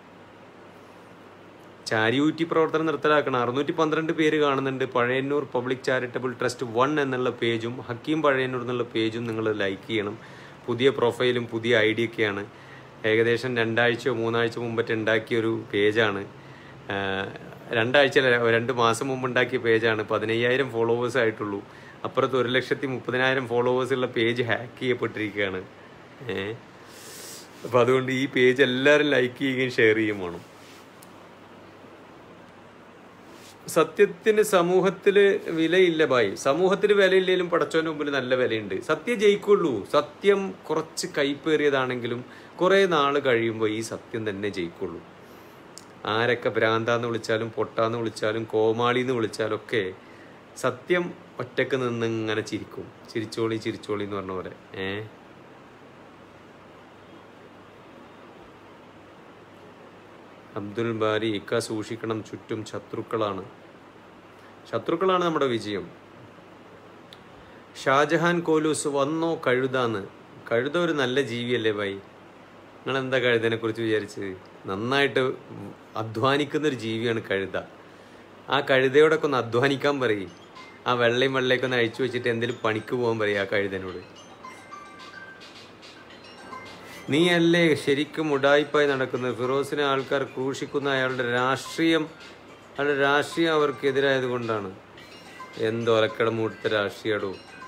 charity പ്രവർത്തനം നിർത്തലാക്കണം അറുന്നൂറ്റി പന്ത്രണ്ട് പേര് കാണുന്നുണ്ട് Pazhayannur public charitable trust one എന്നുള്ള പേജും ഹക്കീം പഴയന്നൂർ എന്നുള്ള പേജും നിങ്ങൾ ലൈക്ക് ചെയ്യണം പുതിയ പ്രൊഫൈലും പുതിയ ഐ ഡി ഒക്കെയാണ് ഏകദേശം രണ്ടാഴ്ചയോ മൂന്നാഴ്ച മുമ്പറ്റ് ഉണ്ടാക്കിയ ഒരു പേജാണ് രണ്ടാഴ്ച അല്ല, രണ്ട് മാസം മുമ്പ് ഉണ്ടാക്കിയ പേജാണ് പതിനയ്യായിരം ഫോളോവേഴ്സ് ആയിട്ടുള്ളൂ അപ്പുറത്ത് ഒരു ലക്ഷത്തി മുപ്പതിനായിരം ഫോളോവേഴ്സ് ഉള്ള പേജ് ഹാക്ക് ചെയ്യപ്പെട്ടിരിക്കുകയാണ് ഏഹ് അപ്പം അതുകൊണ്ട് ഈ പേജ് എല്ലാവരും ലൈക്ക് ചെയ്യുകയും ഷെയർ ചെയ്യുകയും വേണം സത്യത്തിന് സമൂഹത്തിൽ വിലയില്ല ബായി സമൂഹത്തിൽ വിലയില്ലെങ്കിലും പടച്ചോന്റെ മുമ്പിൽ നല്ല വിലയുണ്ട് സത്യം ജയിക്കുള്ളൂ സത്യം കുറച്ച് കൈപ്പേറിയതാണെങ്കിലും കുറേ നാൾ കഴിയുമ്പോൾ ഈ സത്യം തന്നെ ജയിക്കുള്ളൂ ആരൊക്കെ ഭ്രാന്താന്ന് വിളിച്ചാലും പൊട്ടാന്ന് വിളിച്ചാലും കോമാളി എന്ന് വിളിച്ചാലും ഒക്കെ സത്യം ഒറ്റക്ക് നിന്ന് ഇങ്ങനെ ചിരിക്കും ചിരിച്ചോളി ചിരിച്ചോളി എന്ന് പറഞ്ഞ പോലെ ഏ അബ്ദുൽ ബാരി ഇക്ക സൂക്ഷിക്കണം ചുറ്റും ശത്രുക്കളാണ് ശത്രുക്കളാണ് നമ്മുടെ വിജയം ഷാജഹാൻ കോലൂസ് വന്നോ കഴുതാന്ന് കഴുത ഒരു നല്ല ജീവിയല്ലേ ഭായി നിങ്ങൾ എന്താ കഴുതനെ കുറിച്ച് വിചാരിച്ചത് നന്നായിട്ട് അധ്വാനിക്കുന്ന ഒരു ജീവിയാണ് കഴുത ആ കഴുതയോടൊക്കെ ഒന്ന് അധ്വാനിക്കാൻ പറയും ആ വെള്ളയും വെള്ളയൊക്കെ ഒന്ന് അഴിച്ചു വെച്ചിട്ട് എന്തെങ്കിലും പണിക്ക് പോകാൻ പറയും ആ കഴുതനോട് നീ അല്ലേ ശരിക്കും ഉടായിപ്പായി നടക്കുന്നത് ഫിറോസിനെ ആൾക്കാർ ക്രൂശിക്കുന്ന അയാളുടെ രാഷ്ട്രീയം അയാളുടെ രാഷ്ട്രീയം അവർക്കെതിരായത് കൊണ്ടാണ് എന്തൊലക്കട മൂട്ട രാഷ്ട്രീയടോ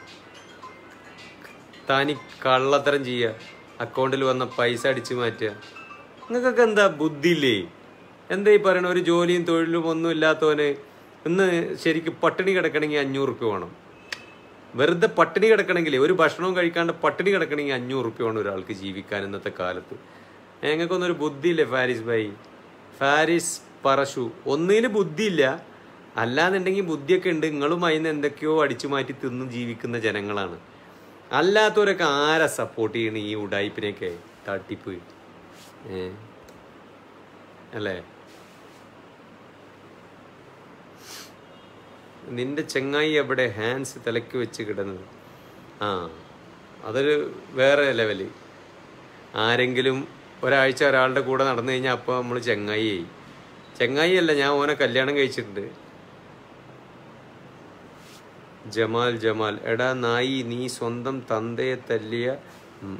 താനി കള്ളത്തരം ചെയ്യുക അക്കൗണ്ടിൽ വന്ന പൈസ അടിച്ചു മാറ്റുക നിങ്ങൾക്കൊക്കെ എന്താ ബുദ്ധിയില്ലേ എന്താ ഈ പറയണ ഒരു ജോലിയും തൊഴിലും ഒന്നും ഇല്ലാത്തവന് ഇന്ന് ശരിക്കും പട്ടിണി കിടക്കണമെങ്കിൽ അഞ്ഞൂറ് റുപ്യ വേണം വെറുതെ പട്ടിണി കിടക്കണമെങ്കിൽ ഒരു ഭക്ഷണവും കഴിക്കാണ്ട് പട്ടിണി കിടക്കണമെങ്കിൽ അഞ്ഞൂറ് റുപ്യ വേണം ഒരാൾക്ക് ജീവിക്കാൻ ഇന്നത്തെ കാലത്ത് ഞങ്ങൾക്കൊന്നും ഒരു ബുദ്ധിയില്ലേ ഫാരിസ് ഭായി ഫാരിസ് പറശു ഒന്നിന് ബുദ്ധിയില്ല അല്ലാന്നുണ്ടെങ്കിൽ ബുദ്ധിയൊക്കെ ഉണ്ട് നിങ്ങളും അതിന് എന്തൊക്കെയോ അടിച്ചു മാറ്റി തിന്ന് ജീവിക്കുന്ന ജനങ്ങളാണ് അല്ലാത്തവരൊക്കെ ആരാ സപ്പോർട്ട് ചെയ്യണ ഈ ഉടായിപ്പിനെയൊക്കെ തട്ടിപ്പ് ഏ അല്ലേ നിന്റെ ചെങ്ങായി എവിടെ ഹാൻഡ്സ് തലയ്ക്ക് വെച്ച് കിടന്നത് ആ അതൊരു വേറെ ലെവല് ആരെങ്കിലും ഒരാഴ്ച ഒരാളുടെ കൂടെ നടന്നു കഴിഞ്ഞാൽ അപ്പോൾ നമ്മൾ ചെങ്ങായി ആയി ചെങ്ങായി അല്ല ഞാൻ ഓനെ കല്യാണം കഴിച്ചിട്ടുണ്ട് ജമാൽ ജമാൽ എടാ നായി നീ സ്വന്തം തന്തയെ തല്ലിയ ഉം.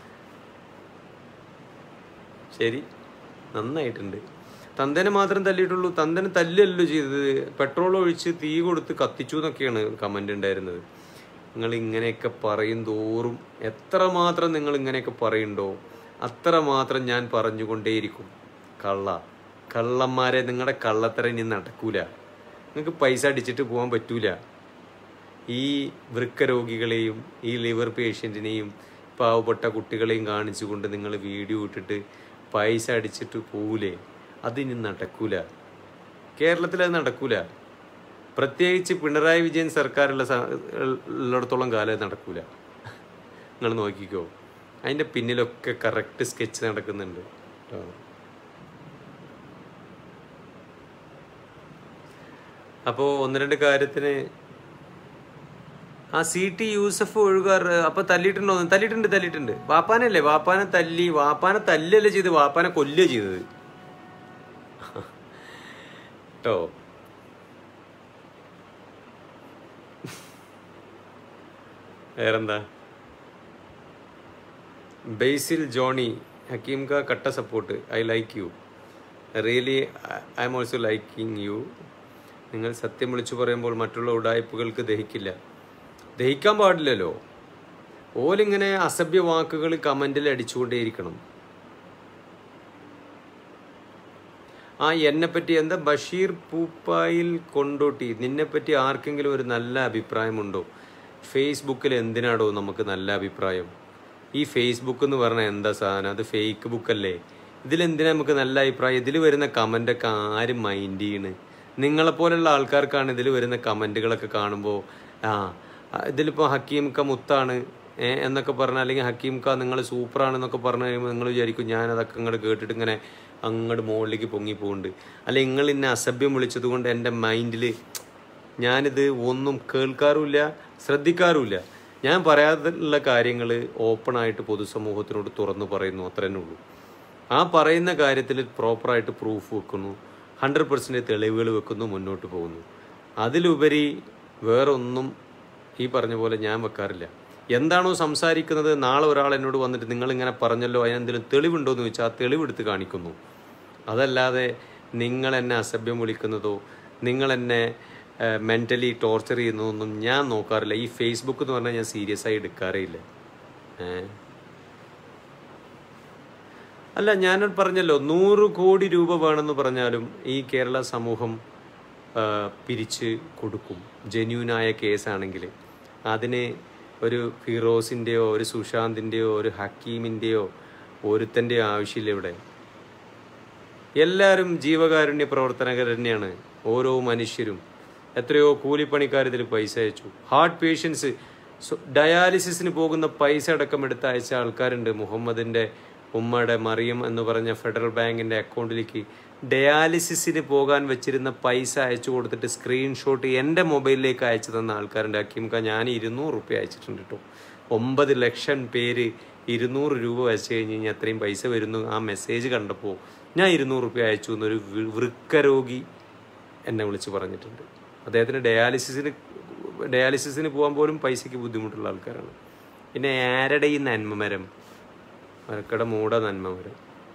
ശരി നന്നായിട്ടുണ്ട് തന്തനെ മാത്രം തല്ലിയിട്ടുള്ളൂ തന്തനെ തല്ലല്ലോ ചെയ്തത് പെട്രോൾ ഒഴിച്ച് തീ കൊടുത്ത് കത്തിച്ചു എന്നൊക്കെയാണ് കമന്റ് ഉണ്ടായിരുന്നത് നിങ്ങൾ ഇങ്ങനെയൊക്കെ പറയും തോറും എത്രമാത്രം നിങ്ങൾ ഇങ്ങനെയൊക്കെ പറയുണ്ടോ അത്രമാത്രം ഞാൻ പറഞ്ഞുകൊണ്ടേയിരിക്കും കള്ള കള്ളന്മാരെ നിങ്ങളുടെ കള്ളത്തരം ഇനി നടക്കൂല നിങ്ങൾക്ക് പൈസ അടിച്ചിട്ട് പോകാൻ പറ്റൂല ഈ വൃക്ക രോഗികളെയും ഈ ലിവർ പേഷ്യൻറ്റിനെയും പാവപ്പെട്ട കുട്ടികളെയും കാണിച്ചുകൊണ്ട് നിങ്ങൾ വീഡിയോ ഇട്ടിട്ട് പൈസ അടിച്ചിട്ട് പോകൂലേ അതിനി നടക്കൂല കേരളത്തിൽ അത് നടക്കൂല പ്രത്യേകിച്ച് പിണറായി വിജയൻ സർക്കാരുള്ള സ- ഉള്ളിടത്തോളം കാലം ഇത് നടക്കൂല നിങ്ങൾ നോക്കിക്കോ അതിൻ്റെ പിന്നിലൊക്കെ കറക്റ്റ് സ്കെച്ച് നടക്കുന്നുണ്ട് കേട്ടോ അപ്പോൾ ഒന്ന് രണ്ട് കാര്യത്തിന് ആ സി ടി യൂസഫ് ഒഴുകാർ അപ്പൊ തല്ലിയിട്ടുണ്ടോ തല്ലിയിട്ടുണ്ട് തല്ലിയിട്ടുണ്ട് വാപ്പാനല്ലേ വാപ്പാനെ തല്ലി വാപ്പാനെ തല്ലല്ലേ ചെയ്ത് വാപ്പാനെ കൊല്ലുക ചെയ്തത് കേട്ടോ വേറെന്താ ബേസിൽ ജോണി ഹക്കീം കാ കട്ട support I like you really I'm also liking you നിങ്ങൾ സത്യം വിളിച്ചു പറയുമ്പോൾ മറ്റുള്ള ഉടായ്പകൾക്ക് ദഹിക്കില്ല ദഹിക്കാൻ പാടില്ലല്ലോ ഓലിങ്ങനെ അസഭ്യ വാക്കുകൾ കമന്റിൽ അടിച്ചുകൊണ്ടേയിരിക്കണം ആ എന്നെ പറ്റി എന്താ ബഷീർ പൂപ്പായിൽ കൊണ്ടോട്ടി നിന്നെ പറ്റി ആർക്കെങ്കിലും ഒരു നല്ല അഭിപ്രായമുണ്ടോ ഫേസ്ബുക്കിൽ എന്തിനാടോ നമുക്ക് നല്ല അഭിപ്രായം ഈ ഫേസ്ബുക്ക് എന്ന് പറഞ്ഞാൽ എന്താ സാധനം അത് ഫേക്ക് ബുക്കല്ലേ ഇതിലെന്തിനാ നമുക്ക് നല്ല അഭിപ്രായം ഇതിൽ വരുന്ന കമൻ്റൊക്കെ ആരും മൈൻഡ് ചെയ്യണ് നിങ്ങളെപ്പോലുള്ള ആൾക്കാർക്കാണ് ഇതിൽ വരുന്ന കമൻറ്റുകളൊക്കെ കാണുമ്പോൾ ആ ആ, ഇതിലിപ്പോൾ ഹക്കീം ക മുത്താണ് ഏ, എന്നൊക്കെ പറഞ്ഞാൽ അല്ലെങ്കിൽ ഹക്കീം ക നിങ്ങൾ സൂപ്പറാണെന്നൊക്കെ പറഞ്ഞു കഴിയുമ്പോൾ നിങ്ങൾ വിചാരിക്കും ഞാൻ അതൊക്കെ അങ്ങോട്ട് കേട്ടിട്ട് ഇങ്ങനെ അങ്ങോട്ട് മുകളിലേക്ക് പൊങ്ങി പോകുന്നുണ്ട് അല്ല നിങ്ങൾ ഇന്നെ അസഭ്യം വിളിച്ചത് കൊണ്ട് എൻ്റെ മൈൻഡിൽ ഞാനിത് ഒന്നും കേൾക്കാറുമില്ല ശ്രദ്ധിക്കാറുമില്ല ഞാൻ പറയാതുള്ള കാര്യങ്ങൾ ഓപ്പണായിട്ട് പൊതുസമൂഹത്തിനോട് തുറന്നു പറയുന്നു അത്ര തന്നെ ഉള്ളൂ ആ പറയുന്ന കാര്യത്തിൽ പ്രോപ്പറായിട്ട് പ്രൂഫ് വെക്കുന്നു ഹൺഡ്രഡ് പെർസെൻറ്റ് തെളിവുകൾ വെക്കുന്നു മുന്നോട്ട് പോകുന്നു അതിലുപരി വേറൊന്നും ഈ പറഞ്ഞ പോലെ ഞാൻ വെക്കാറില്ല എന്താണോ സംസാരിക്കുന്നത് നാളെ ഒരാൾ എന്നോട് വന്നിട്ട് നിങ്ങളിങ്ങനെ പറഞ്ഞല്ലോ അതിനെന്തെങ്കിലും തെളിവുണ്ടോ എന്ന് ചോദിച്ചാൽ ആ തെളിവെടുത്ത് കാണിക്കുന്നു അതല്ലാതെ നിങ്ങൾ എന്നെ അസഭ്യം വിളിക്കുന്നതോ നിങ്ങൾ എന്നെ മെൻ്റലി ടോർച്ചർ ചെയ്യുന്നതൊന്നും ഞാൻ നോക്കാറില്ല ഈ ഫേസ്ബുക്ക് എന്ന് പറഞ്ഞാൽ ഞാൻ സീരിയസ് ആയി എടുക്കാറേ ഇല്ല ഏഹ് അല്ല ഞാൻ പറഞ്ഞല്ലോ നൂറ് കോടി രൂപ വേണമെന്ന് പറഞ്ഞാലും ഈ കേരള സമൂഹം ആ, പിരിച്ച് കൊടുക്കും ജെന്യൂനായ കേസാണെങ്കിൽ അതിന് ഒരു ഫിറോസിൻ്റെയോ ഒരു സുശാന്തിൻ്റെയോ ഒരു ഹക്കീമിൻ്റെയോ ഒരുത്തൻ്റെയോ ആവശ്യമില്ല ഇവിടെ എല്ലാവരും ജീവകാരുണ്യ പ്രവർത്തനകർ തന്നെയാണ് ഓരോ മനുഷ്യരും എത്രയോ കൂലിപ്പണിക്കാർ ഇതിൽ പൈസ അയച്ചു ഹാർട്ട് പേഷ്യൻസ് ഡയാലിസിസിന് പോകുന്ന പൈസ അടക്കം എടുത്ത് അയച്ച ആൾക്കാരുണ്ട് മുഹമ്മദിന്റെ ഉമ്മയുടെ മറിയം എന്ന് പറഞ്ഞ ഫെഡറൽ ബാങ്കിന്റെ അക്കൗണ്ടിലേക്ക് ഡയാലിസിസിന് പോകാൻ വെച്ചിരുന്ന പൈസ അയച്ചു കൊടുത്തിട്ട് സ്ക്രീൻഷോട്ട് എൻ്റെ മൊബൈലിലേക്ക് അയച്ചു തന്ന ആൾക്കാരുണ്ട് അക്കീംക ഞാൻ ഇരുന്നൂറ് റുപ്യ അയച്ചിട്ടുണ്ട് കേട്ടോ ഒമ്പത് ലക്ഷം പേര് ഇരുന്നൂറ് രൂപ വെച്ച് കഴിഞ്ഞ് കഴിഞ്ഞാൽ അത്രയും പൈസ വരുന്നു ആ മെസ്സേജ് കണ്ടപ്പോൾ ഞാൻ ഇരുന്നൂറ് റുപ്യ അയച്ചു എന്നൊരു വൃ- വൃക്കരോഗി എന്നെ വിളിച്ച് പറഞ്ഞിട്ടുണ്ട് അദ്ദേഹത്തിന് ഡയാലിസിസിന് ഡയാലിസിസിന് പോകാൻ പോലും പൈസയ്ക്ക് ബുദ്ധിമുട്ടുള്ള ആൾക്കാരാണ് പിന്നെ ആരുടെ ഈ നന്മമരം മരക്കട മൂട നന്മമരം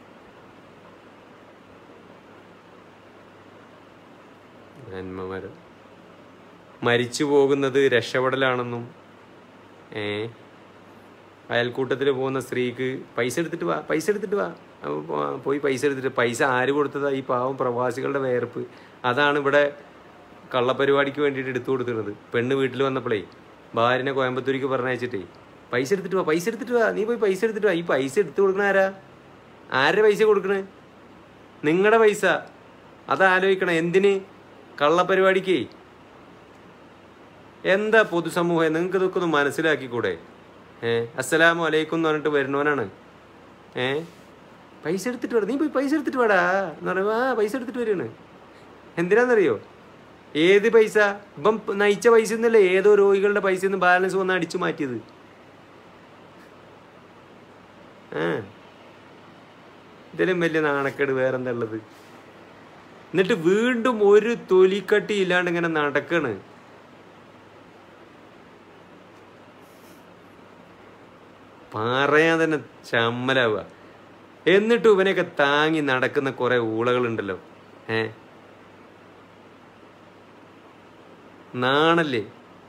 നന്മമരം മരിച്ചു പോകുന്നത് രക്ഷപ്പെടലാണെന്നും ഏ അയൽക്കൂട്ടത്തിൽ പോകുന്ന സ്ത്രീക്ക് പൈസ എടുത്തിട്ട് വാ പൈസ എടുത്തിട്ട് വാ അപ്പൊ പോ- പോയി പൈസ എടുത്തിട്ട് പൈസ ആര് കൊടുത്തതാ ഈ പാവം പ്രവാസികളുടെ വേർപ്പ് അതാണ് ഇവിടെ കള്ളപ്പരിപാടിക്ക് വേണ്ടിയിട്ട് എടുത്തു കൊടുക്കുന്നത് പെണ്ണ് വീട്ടിൽ വന്നപ്പോഴേ ഭാര്യനെ കോയമ്പത്തൂരിക്ക് പറഞ്ഞയച്ചിട്ടേ പൈസ എടുത്തിട്ട് വാ പൈസ എടുത്തിട്ട് വാ നീ പോയി പൈസ എടുത്തിട്ട് വാ ഈ പൈസ എടുത്തു കൊടുക്കണ ആരാ ആരുടെ പൈസ കൊടുക്കണേ നിങ്ങളുടെ പൈസ അത് ആലോചിക്കണം എന്തിന് കള്ളപ്പരിപാടിക്ക് എന്താ പൊതുസമൂഹം നിങ്ങൾക്ക് ഇതൊക്കെ ഒന്ന് മനസ്സിലാക്കിക്കൂടെ ഏ അസ്സലാമു അലൈക്കും എന്ന് പറഞ്ഞിട്ട് വരുന്നവനാണ് ഏ പൈസ എടുത്തിട്ട് വേടാ നീ പോയി പൈസ എടുത്തിട്ട് വേടാ എന്ന് പറയുമ്പോൾ ആ പൈസ എടുത്തിട്ട് വരികയാണ് എന്തിനാന്നറിയോ ഏത് പൈസ ഇപ്പം നയിച്ച പൈസ ഒന്നല്ലേ ഏതോ രോഗികളുടെ പൈസ നിന്ന് ബാലൻസ് വന്ന് അടിച്ചു മാറ്റിയത് ആ ഇതിലും വലിയ നാണക്കേട് വേറെന്താ ഉള്ളത് എന്നിട്ട് വീണ്ടും ഒരു തൊലിക്കട്ടി ഇല്ലാണ്ട് ഇങ്ങനെ നടക്കാണ് പറയാൻ തന്നെ ചമ്മലാവുക എന്നിട്ട് ഇവനെയൊക്കെ താങ്ങി നടക്കുന്ന കുറെ ഊളകളുണ്ടല്ലോ ഏ നാണല്ലേ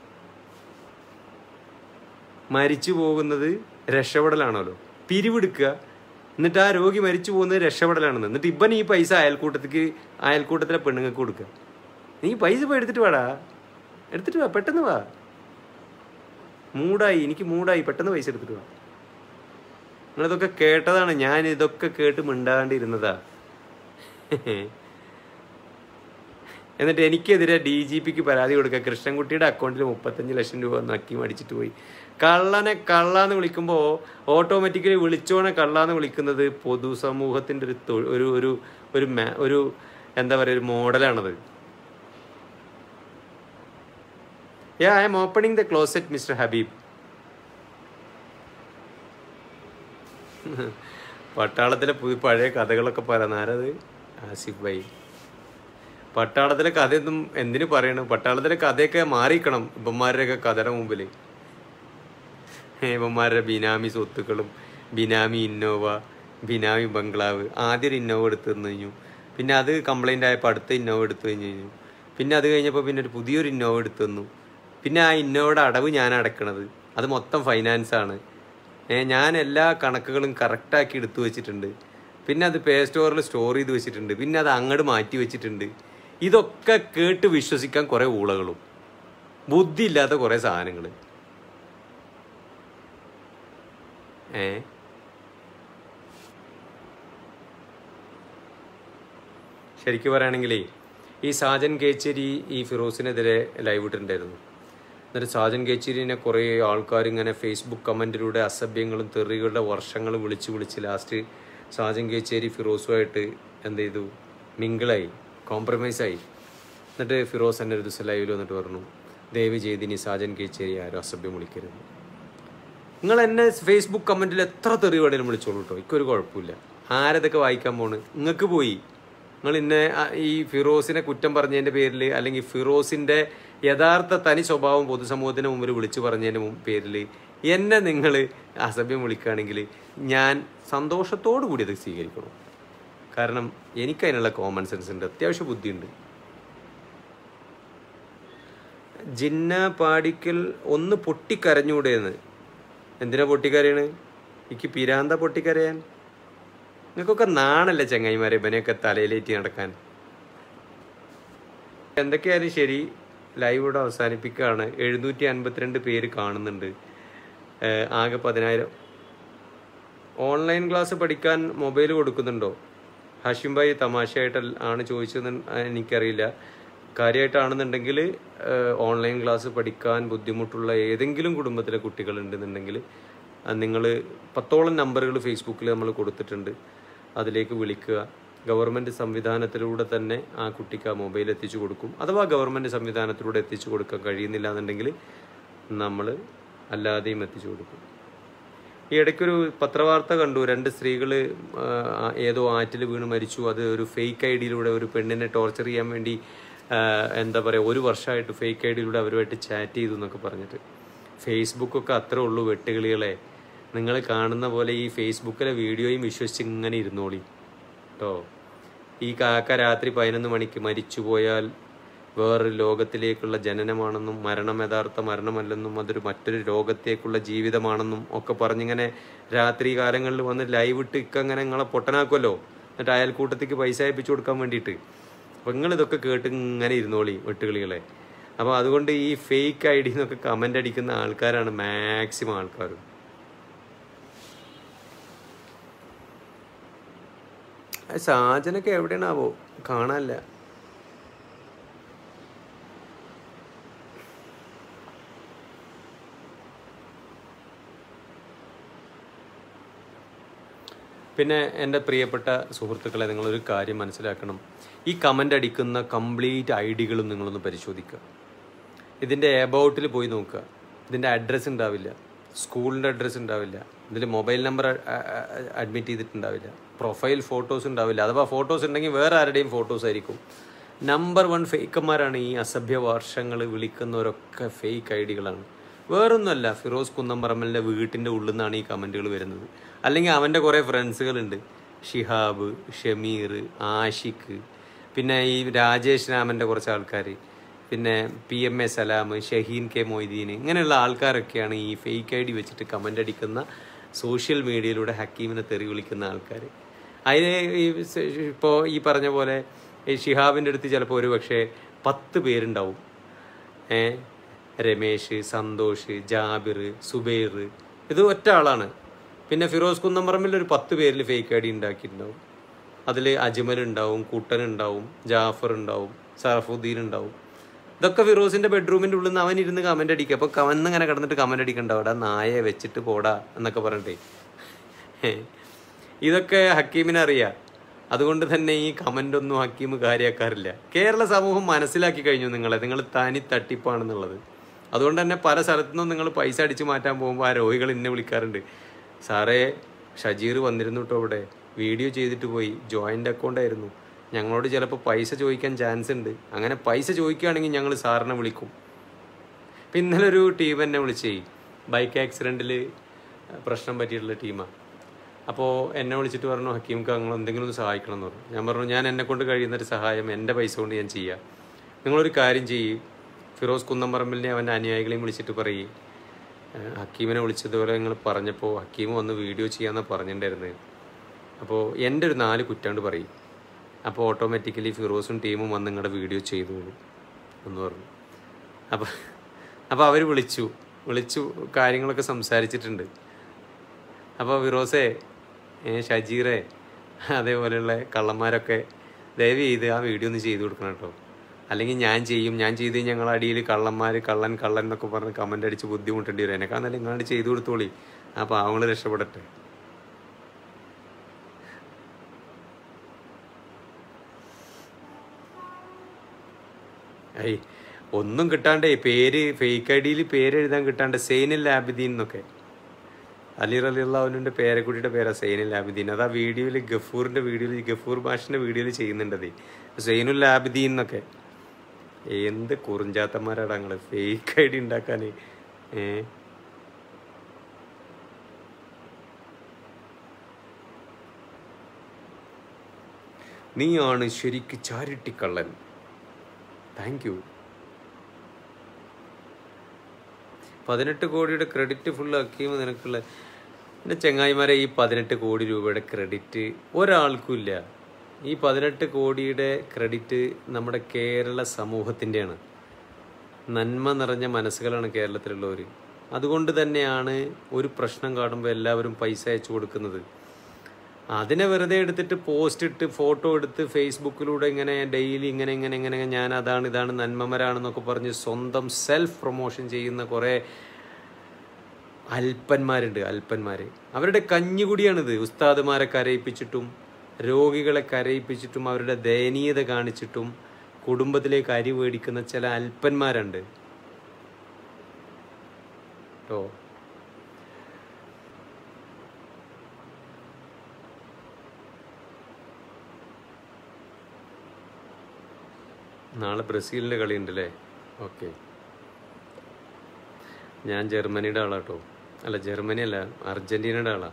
മരിച്ചു പോകുന്നത് രക്ഷപ്പെടലാണല്ലോ പിരിവെടുക്കുക എന്നിട്ട് ആ രോഗി മരിച്ചു പോകുന്നത് രക്ഷപ്പെടലാണെന്ന് എന്നിട്ട് ഇവൻ ഈ പൈസ അയൽക്കൂട്ടത്തിക്ക് അയൽക്കൂട്ടത്തിലെ പെണ്ണുങ്ങൾക്ക് കൊടുക്കുക നീ പൈസ പോയി എടുത്തിട്ട് വാടാ എടുത്തിട്ട് വാ പെട്ടെന്ന് വാ മൂടായി എനിക്ക് മൂടായി പെട്ടെന്ന് പൈസ എടുത്തിട്ട് വാ നിങ്ങളിതൊക്കെ കേട്ടതാണ് ഞാൻ ഇതൊക്കെ കേട്ട് മിണ്ടാണ്ടിരുന്നതാ എന്നിട്ട് എനിക്കെതിരെ ഡി ജി പിക്ക് പരാതി കൊടുക്കുക കൃഷ്ണൻകുട്ടിയുടെ അക്കൗണ്ടിൽ മുപ്പത്തഞ്ച് ലക്ഷം രൂപ നക്കി മടിച്ചിട്ട് പോയി കള്ളനെ കള്ളാന്ന് വിളിക്കുമ്പോൾ ഓട്ടോമാറ്റിക്കലി വിളിച്ചോണെ കള്ളാന്ന് വിളിക്കുന്നത് പൊതുസമൂഹത്തിൻ്റെ ഒരു തൊ- ഒരു ഒരു ഒരു മാ- ഒരു എന്താ പറയുക ഒരു മോഡലാണത് yeah I'm opening the closet mister Habeeb പട്ടാളത്തിലെ പുതിയ പഴയ കഥകളൊക്കെ പറയുന്നാരത് ആസിഫ് ഭായി പട്ടാളത്തിലെ കഥയൊന്നും എന്തിനു പറയണം പട്ടാളത്തിലെ കഥയൊക്കെ മാറിക്കണം ഇവന്മാരുടെയൊക്കെ കഥയുടെ മുമ്പിൽ ഇവന്മാരുടെ ബിനാമി സ്വത്തുക്കളും ബിനാമി ഇന്നോവ ബിനാമി ബംഗ്ലാവ് ആദ്യം ഒരു ഇന്നോവ എടുത്തു തന്നു കഴിഞ്ഞു പിന്നെ അത് കംപ്ലൈൻ്റ് ആയപ്പോൾ അടുത്ത ഇന്നോവ എടുത്തു കഴിഞ്ഞു കഴിഞ്ഞു പിന്നെ അത് കഴിഞ്ഞപ്പോൾ പിന്നെ ഒരു പുതിയൊരു ഇന്നോവ എടുത്തു തന്നു പിന്നെ ആ ഇന്നോവയുടെ അടവ് ഞാൻ അടക്കണത് അത് മൊത്തം ഫൈനാൻസ് ആണ് ഏ, ഞാൻ എല്ലാ കണക്കുകളും കറക്റ്റാക്കി എടുത്തു വെച്ചിട്ടുണ്ട് പിന്നെ അത് പേ സ്റ്റോറിൽ സ്റ്റോർ ചെയ്ത് വെച്ചിട്ടുണ്ട് പിന്നെ അത് അങ്ങോട്ട് മാറ്റി വെച്ചിട്ടുണ്ട് ഇതൊക്കെ കേട്ട് വിശ്വസിക്കാൻ കുറേ ഊളകളും ബുദ്ധിയില്ലാത്ത കുറേ സാധനങ്ങൾ ഏ ശരിക്കും പറയുകയാണെങ്കിലേ ഈ സാജൻ കേച്ചേരി ഈ ഫിറോസിനെതിരെ ലൈവ് ഇട്ടിട്ടുണ്ടായിരുന്നു എന്നിട്ട് സാജൻ കേച്ചേരിനെ കുറേ ആൾക്കാർ ഇങ്ങനെ ഫേസ്ബുക്ക് കമൻറ്റിലൂടെ അസഭ്യങ്ങളും തെറികളുടെ വർഷങ്ങളും വിളിച്ച് വിളിച്ച് ലാസ്റ്റ് സാജൻ കേച്ചേരി ഫിറോസുമായിട്ട് എന്ത് ചെയ്തു മിങ്കിളായി കോംപ്രമൈസായി എന്നിട്ട് ഫിറോസ് എന്നെ ഒരു ദിവസം ലൈവിൽ വന്നിട്ട് പറഞ്ഞു ദയവ് ചെയ്ത് ഇനി സാജൻ കേച്ചേരി ആരും അസഭ്യം വിളിക്കരുത് നിങ്ങൾ എന്നെ ഫേസ്ബുക്ക് കമൻറ്റിൽ എത്ര തെറി വേണേലും വിളിച്ചോളൂ കേട്ടോ എനിക്കൊരു കുഴപ്പമില്ല ആരതൊക്കെ വായിക്കാൻ പോണ് നിങ്ങൾക്ക് പോയി നിങ്ങൾ ഇന്നെ ആ, ഈ ഫിറോസിനെ കുറ്റം പറഞ്ഞതിൻ്റെ പേരിൽ അല്ലെങ്കിൽ ഫിറോസിൻ്റെ യഥാർത്ഥ തനി സ്വഭാവം പൊതുസമൂഹത്തിന് മുമ്പിൽ വിളിച്ചു പറഞ്ഞതിൻ്റെ മുമ്പ് പേരിൽ എന്നെ നിങ്ങൾ അസഭ്യം വിളിക്കുകയാണെങ്കിൽ ഞാൻ സന്തോഷത്തോടു കൂടി അത് സ്വീകരിക്കണം കാരണം എനിക്കതിനുള്ള കോമൺ സെൻസ് ഉണ്ട് അത്യാവശ്യം ബുദ്ധിയുണ്ട് ജിന്ന പാടിക്കൽ ഒന്ന് പൊട്ടിക്കരഞ്ഞൂടെയെന്ന് എന്തിനാ പൊട്ടിക്കരയാണ് എനിക്ക് പിരാന്ത പൊട്ടിക്കരയാൻ നിങ്ങൾക്കൊക്കെ നാണല്ലേ ചങ്ങായിമാരെ ഇവനെയൊക്കെ തലയിലേറ്റി നടക്കാൻ എന്തൊക്കെയായാലും ശരി ലൈവ് ഇവിടെ അവസാനിപ്പിക്കുകയാണ് എഴുന്നൂറ്റി അൻപത്തിരണ്ട് പേര് കാണുന്നുണ്ട് ഏഹ് ആകെ പതിനായിരം ഓൺലൈൻ ക്ലാസ് പഠിക്കാൻ മൊബൈൽ കൊടുക്കുന്നുണ്ടോ ഹാഷിം ഭായി തമാശയായിട്ട് ആണ് ചോദിച്ചതെന്ന് എനിക്കറിയില്ല കാര്യമായിട്ടാണെന്നുണ്ടെങ്കിൽ ഓൺലൈൻ ക്ലാസ് പഠിക്കാൻ ബുദ്ധിമുട്ടുള്ള ഏതെങ്കിലും കുടുംബത്തിലെ കുട്ടികൾ ഉണ്ടെന്നുണ്ടെങ്കിൽ നിങ്ങൾ പത്തോളം നമ്പറുകൾ ഫേസ്ബുക്കിൽ നമ്മൾ കൊടുത്തിട്ടുണ്ട് അതിലേക്ക് വിളിക്കുക ഗവൺമെൻറ് സംവിധാനത്തിലൂടെ തന്നെ ആ കുട്ടിക്ക് ആ മൊബൈൽ എത്തിച്ചു കൊടുക്കും അഥവാ ഗവൺമെൻറ് സംവിധാനത്തിലൂടെ എത്തിച്ചു കൊടുക്കാൻ കഴിയുന്നില്ല എന്നുണ്ടെങ്കിൽ നമ്മൾ അല്ലാതെയും എത്തിച്ചു കൊടുക്കും ഈ ഇടയ്ക്കൊരു പത്രവാർത്ത കണ്ടു രണ്ട് സ്ത്രീകൾ ഏതോ ആറ്റിൽ വീണ് മരിച്ചു അത് ഒരു ഫേക്ക് ഐ ഡിയിലൂടെ ഒരു പെണ്ണിനെ ടോർച്ചർ ചെയ്യാൻ വേണ്ടി ആ, എന്താ പറയുക ഒരു വർഷമായിട്ട് ഫേക്ക് ഐ ഡിയിലൂടെ അവരുമായിട്ട് ചാറ്റ് ചെയ്തു എന്നൊക്കെ പറഞ്ഞിട്ട് ഫേസ്ബുക്കൊക്കെ അത്രേ ഉള്ളൂ വെട്ടുകിളികളെ നിങ്ങൾ കാണുന്ന പോലെ ഈ ഫേസ്ബുക്കിലെ വീഡിയോയും വിശ്വസിച്ച് ഇങ്ങനെ ഇരുന്നോളി കേട്ടോ ഈ കാക്ക രാത്രി പതിനൊന്ന് മണിക്ക് മരിച്ചു പോയാൽ വേറൊരു ലോകത്തിലേക്കുള്ള ജനനമാണെന്നും മരണം യഥാർത്ഥ മരണമല്ലെന്നും അതൊരു മറ്റൊരു ലോകത്തേക്കുള്ള ജീവിതമാണെന്നും ഒക്കെ പറഞ്ഞിങ്ങനെ രാത്രി കാലങ്ങളിൽ വന്ന് ലൈവ് ഇട്ട് ഇക്കങ്ങനെ നിങ്ങളെ പൊട്ടനാക്കുമല്ലോ എന്നിട്ട് അയൽക്കൂട്ടത്തേക്ക് പൈസ അയപ്പിച്ചു കൊടുക്കാൻ വേണ്ടിയിട്ട് അപ്പം നിങ്ങൾ ഇതൊക്കെ കേട്ട് ഇങ്ങനെ ഇരുന്നോളി വെട്ടുകളികളെ അപ്പോൾ അതുകൊണ്ട് ഈ ഫേക്ക് ഐ ഡി എന്നൊക്കെ കമൻ്റ് അടിക്കുന്ന ആൾക്കാരാണ് മാക്സിമം ആൾക്കാർ സാജനൊക്കെ എവിടെയാണാവോ കാണാനില്ല പിന്നെ എൻ്റെ പ്രിയപ്പെട്ട സുഹൃത്തുക്കളെ നിങ്ങളൊരു കാര്യം മനസ്സിലാക്കണം ഈ കമൻ്റ് അടിക്കുന്ന കംപ്ലീറ്റ് ഐ ഡികളും നിങ്ങളൊന്ന് പരിശോധിക്കുക ഇതിൻ്റെ എബൌട്ടിൽ പോയി നോക്കുക ഇതിൻ്റെ അഡ്രസ്സ് ഉണ്ടാവില്ല സ്കൂളിൻ്റെ അഡ്രസ്സ് ഉണ്ടാവില്ല ഇതിൽ മൊബൈൽ നമ്പർ അഡ്മിറ്റ് ചെയ്തിട്ടുണ്ടാവില്ല പ്രൊഫൈൽ ഫോട്ടോസ് ഉണ്ടാവില്ല അഥവാ ഫോട്ടോസ് ഉണ്ടെങ്കിൽ വേറെ ആരുടെയും ഫോട്ടോസ് ആയിരിക്കും നമ്പർ വൺ ഫേക്കന്മാരാണ് ഈ അസഭ്യ വർഷങ്ങൾ വിളിക്കുന്നവരൊക്കെ ഫേക്ക് ഐ ഡികളാണ് വേറൊന്നുമല്ല ഫിറോസ് കുന്നംപറമ്പലിൻ്റെ വീട്ടിൻ്റെ ഉള്ളിൽ നിന്നാണ് ഈ കമൻറ്റുകൾ വരുന്നത് അല്ലെങ്കിൽ അവൻ്റെ കുറേ ഫ്രണ്ട്സുകളുണ്ട് ഷിഹാബ് ഷമീർ ആഷിഖ് പിന്നെ ഈ രാജേഷ് രാമൻ്റെ കുറച്ച് ആൾക്കാർ പിന്നെ P M A Salam Shaheen K Moideen ഇങ്ങനെയുള്ള ആൾക്കാരൊക്കെയാണ് ഈ ഫേക്ക് ഐ ഡി വെച്ചിട്ട് കമൻ്റ് അടിക്കുന്ന സോഷ്യൽ മീഡിയയിലൂടെ ഹക്കീമിനെ തെറി വിളിക്കുന്ന ആൾക്കാർ അതിന് ഈ ഇപ്പോൾ ഈ പറഞ്ഞ പോലെ ഈ ഷിഹാബിൻ്റെ അടുത്ത് ചിലപ്പോൾ ഒരു പക്ഷേ പത്ത് പേരുണ്ടാവും ഏ രമേശ് സന്തോഷ് ജാബിർ സുബൈർ ഇത് ഒറ്റ ആളാണ് പിന്നെ ഫിറോസ് കുന്നംപറമ്പിൽ ഒരു പത്ത് പേരിൽ ഫേക്ക് ഐ ഡി ഉണ്ടാക്കിയിട്ടുണ്ടാവും അതിൽ അജ്മൽ ഉണ്ടാവും കുട്ടൻ ഉണ്ടാവും ജാഫർ ഉണ്ടാവും സറഫുദ്ദീൻ ഉണ്ടാവും ഇതൊക്കെ ഫിറോസിന്റെ ബെഡ്റൂമിന്റെ ഉള്ളിൽ നിന്ന് അവൻ ഇരുന്ന് കമന്റ് അടിക്കുക അപ്പൊ കവന്ന് ഇങ്ങനെ കിടന്നിട്ട് കമന്റ് അടിക്കണ്ടാവും അവിടെ നായെ വെച്ചിട്ട് പോടാ എന്നൊക്കെ പറഞ്ഞിട്ടേ ഇതൊക്കെ ഹക്കീമിനെ അറിയാം അതുകൊണ്ട് തന്നെ ഈ കമന്റ് ഒന്നും ഹക്കീം കാര്യാക്കാറില്ല കേരള സമൂഹം മനസ്സിലാക്കി കഴിഞ്ഞു നിങ്ങളെ നിങ്ങൾ തനി തട്ടിപ്പാണെന്നുള്ളത് അതുകൊണ്ട് തന്നെ പല സ്ഥലത്തു നിന്നും നിങ്ങൾ പൈസ അടിച്ചു മാറ്റാൻ പോകുമ്പോൾ ആ രോഗികൾ എന്നെ വിളിക്കാറുണ്ട് സാറേ ഷജീർ വന്നിരുന്നു കേട്ടോ ഇവിടെ വീഡിയോ ചെയ്തിട്ട് പോയി ജോയിൻ്റ് അക്കൗണ്ട് ആയിരുന്നു ഞങ്ങളോട് ചിലപ്പോൾ പൈസ ചോദിക്കാൻ ചാൻസ് ഉണ്ട് അങ്ങനെ പൈസ ചോദിക്കുകയാണെങ്കിൽ ഞങ്ങൾ സാറിനെ വിളിക്കും ഇപ്പം ഇന്നലെ ഒരു ടീം എന്നെ വിളിച്ചേ ബൈക്ക് ആക്സിഡൻറ്റിൽ പ്രശ്നം പറ്റിയിട്ടുള്ള ടീമാണ് അപ്പോൾ എന്നെ വിളിച്ചിട്ട് പറഞ്ഞു ഹക്കീംക്ക് നിങ്ങൾ എന്തെങ്കിലും ഒന്ന് സഹായിക്കണം എന്ന് പറഞ്ഞു ഞാൻ പറഞ്ഞു ഞാൻ എന്നെ കൊണ്ട് കഴിയുന്ന ഒരു സഹായം എൻ്റെ പൈസ കൊണ്ട് ഞാൻ ചെയ്യാം നിങ്ങളൊരു കാര്യം ചെയ്യും ഫിറോസ് കുന്നംപറമ്പലിനെ അവൻ്റെ അനുയായികളെയും വിളിച്ചിട്ട് പറയും ഹക്കീമിനെ വിളിച്ചതുപോലെ നിങ്ങൾ പറഞ്ഞപ്പോൾ ഹക്കീം വന്ന് വീഡിയോ ചെയ്യാമെന്നാണ് പറഞ്ഞിട്ടുണ്ടായിരുന്നത് അപ്പോൾ എൻ്റെ ഒരു നാല് കുറ്റാണ്ട് പറയും അപ്പോൾ ഓട്ടോമാറ്റിക്കലി ഫിറോസും ടീമും വന്ന് നിങ്ങളുടെ വീഡിയോ ചെയ്തോളൂ എന്ന് പറഞ്ഞു അപ്പോൾ അപ്പോൾ അവർ വിളിച്ചു വിളിച്ചു കാര്യങ്ങളൊക്കെ സംസാരിച്ചിട്ടുണ്ട് അപ്പോൾ ഫിറോസേ ഏ, ഷജീറെ അതേപോലെയുള്ള കള്ളന്മാരൊക്കെ ദയവ് ചെയ്ത് ആ വീഡിയോ ഒന്ന് ചെയ്തു കൊടുക്കണം കേട്ടോ അല്ലെങ്കിൽ ഞാൻ ചെയ്യും ഞാൻ ചെയ്ത് ഞങ്ങൾ അടിയിൽ കള്ളന്മാർ കള്ളൻ കള്ളൻ എന്നൊക്കെ പറഞ്ഞ് കമൻ്റ് അടിച്ച് ബുദ്ധിമുട്ടേണ്ടി വരും എന്നെക്കാൾ നല്ല ഇങ്ങാണ്ട് ചെയ്തു കൊടുത്തോളി ആ പാവങ്ങൾ രക്ഷപ്പെടട്ടെ ഐ ഒന്നും കിട്ടാണ്ടേ പേര് ഫേക്ക് ഐ ഡിയിൽ പേര് എഴുതാൻ കിട്ടാണ്ട് സൈനുൽ ആബിദീൻ എന്നൊക്കെ അലി റലിയുള്ളവൻ്റെ പേരക്കുട്ടിയുടെ പേരാ സൈനുൽ ആബിദീൻ അത് ആ വീഡിയോയിൽ ഗഫൂറിൻ്റെ വീഡിയോയിൽ ഗഫൂർ ഭാഷൻ്റെ വീഡിയോയിൽ ചെയ്യുന്നുണ്ടത് സൈനുൽ ആബിദീൻ എന്നൊക്കെ എന്ത് കുറിഞ്ചാത്തന്മാരാടാ ഞങ്ങൾ ഫേക്ക് ഐ ഡി ഉണ്ടാക്കാൻ ഏ നീയാണ് ശരിക്ക് ചാരിറ്റി കള്ളൻ താങ്ക് യു പതിനെട്ട് കോടിയുടെ ക്രെഡിറ്റ് ഫുൾ ആക്കിയും നിനക്കുള്ള എൻ്റെ ചെങ്ങായിമാരെ ഈ പതിനെട്ട് കോടി രൂപയുടെ ക്രെഡിറ്റ് ഒരാൾക്കും ഇല്ല ഈ പതിനെട്ട് കോടിയുടെ ക്രെഡിറ്റ് നമ്മുടെ കേരള സമൂഹത്തിൻ്റെയാണ് നന്മ നിറഞ്ഞ മനസ്സുകളാണ് കേരളത്തിലുള്ളവർ അതുകൊണ്ട് തന്നെയാണ് ഒരു പ്രശ്നം കാണുമ്പോൾ എല്ലാവരും പൈസ അയച്ചു കൊടുക്കുന്നത് അതിനെ വെറുതെ എടുത്തിട്ട് പോസ്റ്റ് ഇട്ട് ഫോട്ടോ എടുത്ത് ഫേസ്ബുക്കിലൂടെ ഇങ്ങനെ ഡെയിലി ഇങ്ങനെ ഇങ്ങനെ ഇങ്ങനെ ഞാൻ അതാണ് ഇതാണ് നന്മമരാണെന്നൊക്കെ പറഞ്ഞ് സ്വന്തം സെൽഫ് പ്രൊമോഷൻ ചെയ്യുന്ന കുറേ അല്പന്മാരുണ്ട് അല്പന്മാർ അവരുടെ കഞ്ഞികുടിയാണിത് ഉസ്താദുമാരെ കരയിപ്പിച്ചിട്ടും രോഗികളെ കരയിപ്പിച്ചിട്ടും അവരുടെ ദയനീയത കാണിച്ചിട്ടും കുടുംബത്തിലേക്ക് അരി മേടിക്കുന്ന ചില അല്പന്മാരുണ്ട് കേട്ടോ നാളെ ബ്രസീലിൻ്റെ കളി ഉണ്ടല്ലേ ഓക്കെ ഞാൻ ജർമ്മനിയുടെ ആളാട്ടോ അല്ല ജർമ്മനി അല്ല അർജന്റീനയുടെ ആളാ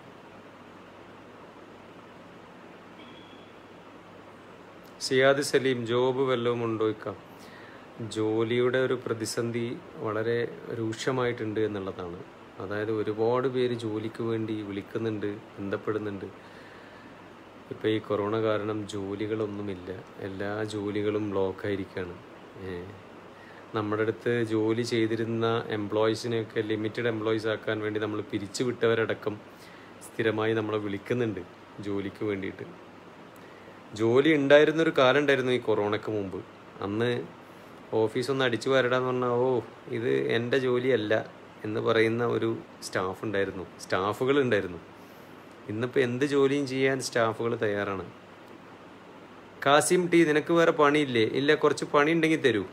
സിയാദ് സലീം ജോബ് വല്ലതും ഉണ്ടോയിക്കാം ജോലിയുടെ ഒരു പ്രതിസന്ധി വളരെ രൂക്ഷമായിട്ടുണ്ട് എന്നുള്ളതാണ് അതായത് ഒരുപാട് പേര് ജോലിക്ക് വേണ്ടി വിളിക്കുന്നുണ്ട് ബന്ധപ്പെടുന്നുണ്ട് ഇപ്പോൾ ഈ കൊറോണ കാരണം ജോലികളൊന്നുമില്ല എല്ലാ ജോലികളും ബ്ലോക്കായിരിക്കുകയാണ് നമ്മുടെ അടുത്ത് ജോലി ചെയ്തിരുന്ന എംപ്ലോയീസിനെയൊക്കെ ലിമിറ്റഡ് എംപ്ലോയീസ് ആക്കാൻ വേണ്ടി നമ്മൾ പിരിച്ചു വിട്ടവരടക്കം സ്ഥിരമായി നമ്മളെ വിളിക്കുന്നുണ്ട് ജോലിക്ക് വേണ്ടിയിട്ട് ജോലി ഉണ്ടായിരുന്നൊരു കാലം ഉണ്ടായിരുന്നു ഈ കൊറോണയ്ക്ക് മുമ്പ് അന്ന് ഓഫീസ് ഒന്ന് അടിച്ചു വരടാന്ന് പറഞ്ഞാൽ ഓ ഇത് എൻ്റെ ജോലിയല്ല എന്ന് പറയുന്ന ഒരു സ്റ്റാഫ് ഉണ്ടായിരുന്നു സ്റ്റാഫുകൾ ഉണ്ടായിരുന്നു ഇന്നിപ്പോൾ എന്ത് ജോലിയും ചെയ്യാൻ സ്റ്റാഫുകൾ തയ്യാറാണ് കാസിം ടി നിനക്ക് വേറെ പണിയില്ലേ ഇല്ല കുറച്ച് പണി ഉണ്ടെങ്കിൽ തരൂ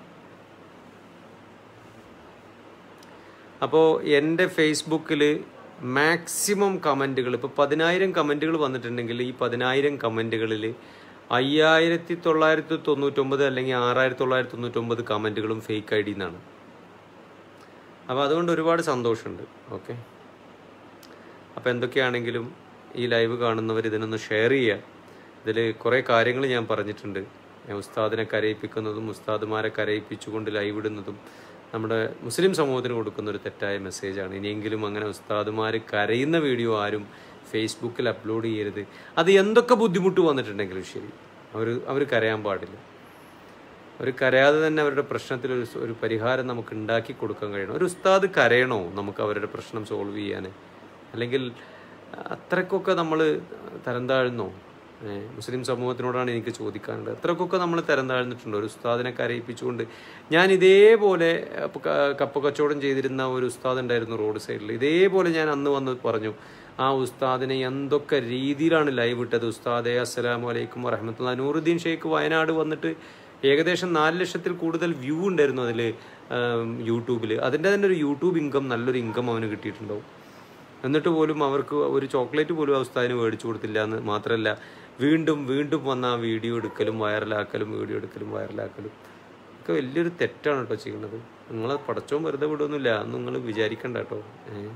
അപ്പോൾ എൻ്റെ ഫേസ്ബുക്കിൽ മാക്സിമം കമൻറ്റുകൾ ഇപ്പോൾ പതിനായിരം കമൻറ്റുകൾ വന്നിട്ടുണ്ടെങ്കിൽ ഈ പതിനായിരം കമൻറ്റുകളിൽ അയ്യായിരത്തി തൊള്ളായിരത്തി തൊണ്ണൂറ്റൊമ്പത് അല്ലെങ്കിൽ ആറായിരത്തി തൊള്ളായിരത്തി തൊണ്ണൂറ്റൊമ്പത് കമൻറ്റുകളും ഫേക്ക് ഐ ഡി എന്നാണ് അപ്പോൾ അതുകൊണ്ട് ഒരുപാട് സന്തോഷമുണ്ട് ഓക്കെ അപ്പോൾ എന്തൊക്കെയാണെങ്കിലും ഈ ലൈവ് കാണുന്നവർ ഇതിനൊന്ന് ഷെയർ ചെയ്യുക ഇതിൽ കുറേ കാര്യങ്ങൾ ഞാൻ പറഞ്ഞിട്ടുണ്ട് ഞാൻ ഉസ്താദിനെ കരയിപ്പിക്കുന്നതും ഉസ്താദുമാരെ കരയിപ്പിച്ചുകൊണ്ട് ലൈവ് ഇടുന്നതും നമ്മുടെ മുസ്ലിം സമൂഹത്തിന് കൊടുക്കുന്ന ഒരു തെറ്റായ മെസ്സേജാണ് ഇനിയെങ്കിലും അങ്ങനെ ഉസ്താദുമാർ കരയുന്ന വീഡിയോ ആരും ഫേസ്ബുക്കിൽ അപ്ലോഡ് ചെയ്യരുത് അത് എന്തൊക്കെ ബുദ്ധിമുട്ട് വന്നിട്ടുണ്ടെങ്കിലും ശരി അവർ അവർ കരയാൻ പാടില്ല അവർ കരയാതെ തന്നെ അവരുടെ പ്രശ്നത്തിൽ ഒരു ഒരു പരിഹാരം നമുക്ക് ഉണ്ടാക്കി കൊടുക്കാൻ കഴിയണം ഒരു ഉസ്താദ് കരയണോ നമുക്ക് അവരുടെ പ്രശ്നം സോൾവ് ചെയ്യാൻ അല്ലെങ്കിൽ അത്രയ്ക്കൊക്കെ നമ്മൾ തരം താഴ്ന്നോ ഏഹ് മുസ്ലിം സമൂഹത്തിനോടാണ് എനിക്ക് ചോദിക്കാനുള്ളത് എത്രക്കൊക്കെ നമ്മൾ തരം താഴ്ന്നിട്ടുണ്ട് ഒരു ഉസ്താദിനെ കരയിപ്പിച്ചുകൊണ്ട് ഞാൻ ഇതേപോലെ അപ്പൊ ക- കപ്പ കച്ചവടം ചെയ്തിരുന്ന ഒരു ഉസ്താദ് ഉണ്ടായിരുന്നു റോഡ് സൈഡിൽ ഇതേപോലെ ഞാൻ അന്ന് വന്ന് പറഞ്ഞു ആ ഉസ്താദിനെ എന്തൊക്കെ രീതിയിലാണ് ലൈവ് ഇട്ടത് ഉസ്താദെ അസ്സലാമു അലൈക്കും വറഹമത്തുള്ള നൂറുദ്ദീൻ ഷെയ്ഖ് വയനാട് വന്നിട്ട് ഏകദേശം നാല് ലക്ഷത്തിൽ കൂടുതൽ വ്യൂ ഉണ്ടായിരുന്നു അതിൽ യൂട്യൂബിൽ അതിൻ്റെ തന്നെ ഒരു യൂട്യൂബ് ഇൻകം നല്ലൊരു ഇൻകം അവന് കിട്ടിയിട്ടുണ്ടാവും എന്നിട്ട് പോലും അവർക്ക് ഒരു ചോക്ലേറ്റ് പോലും ആ ഉസ്താദിന് മേടിച്ചു കൊടുത്തില്ല എന്ന് മാത്രമല്ല വീണ്ടും വീണ്ടും വന്ന ആ വീഡിയോ എടുക്കലും വൈറലാക്കലും വീഡിയോ എടുക്കലും വൈറലാക്കലും ഒക്കെ വലിയൊരു തെറ്റാണ് കേട്ടോ ചെയ്യുന്നത് നിങ്ങളെ പടച്ചവും വെറുതെ വിടുന്നില്ല അന്ന് നിങ്ങൾ വിചാരിക്കണ്ട കേട്ടോ ഏഹ്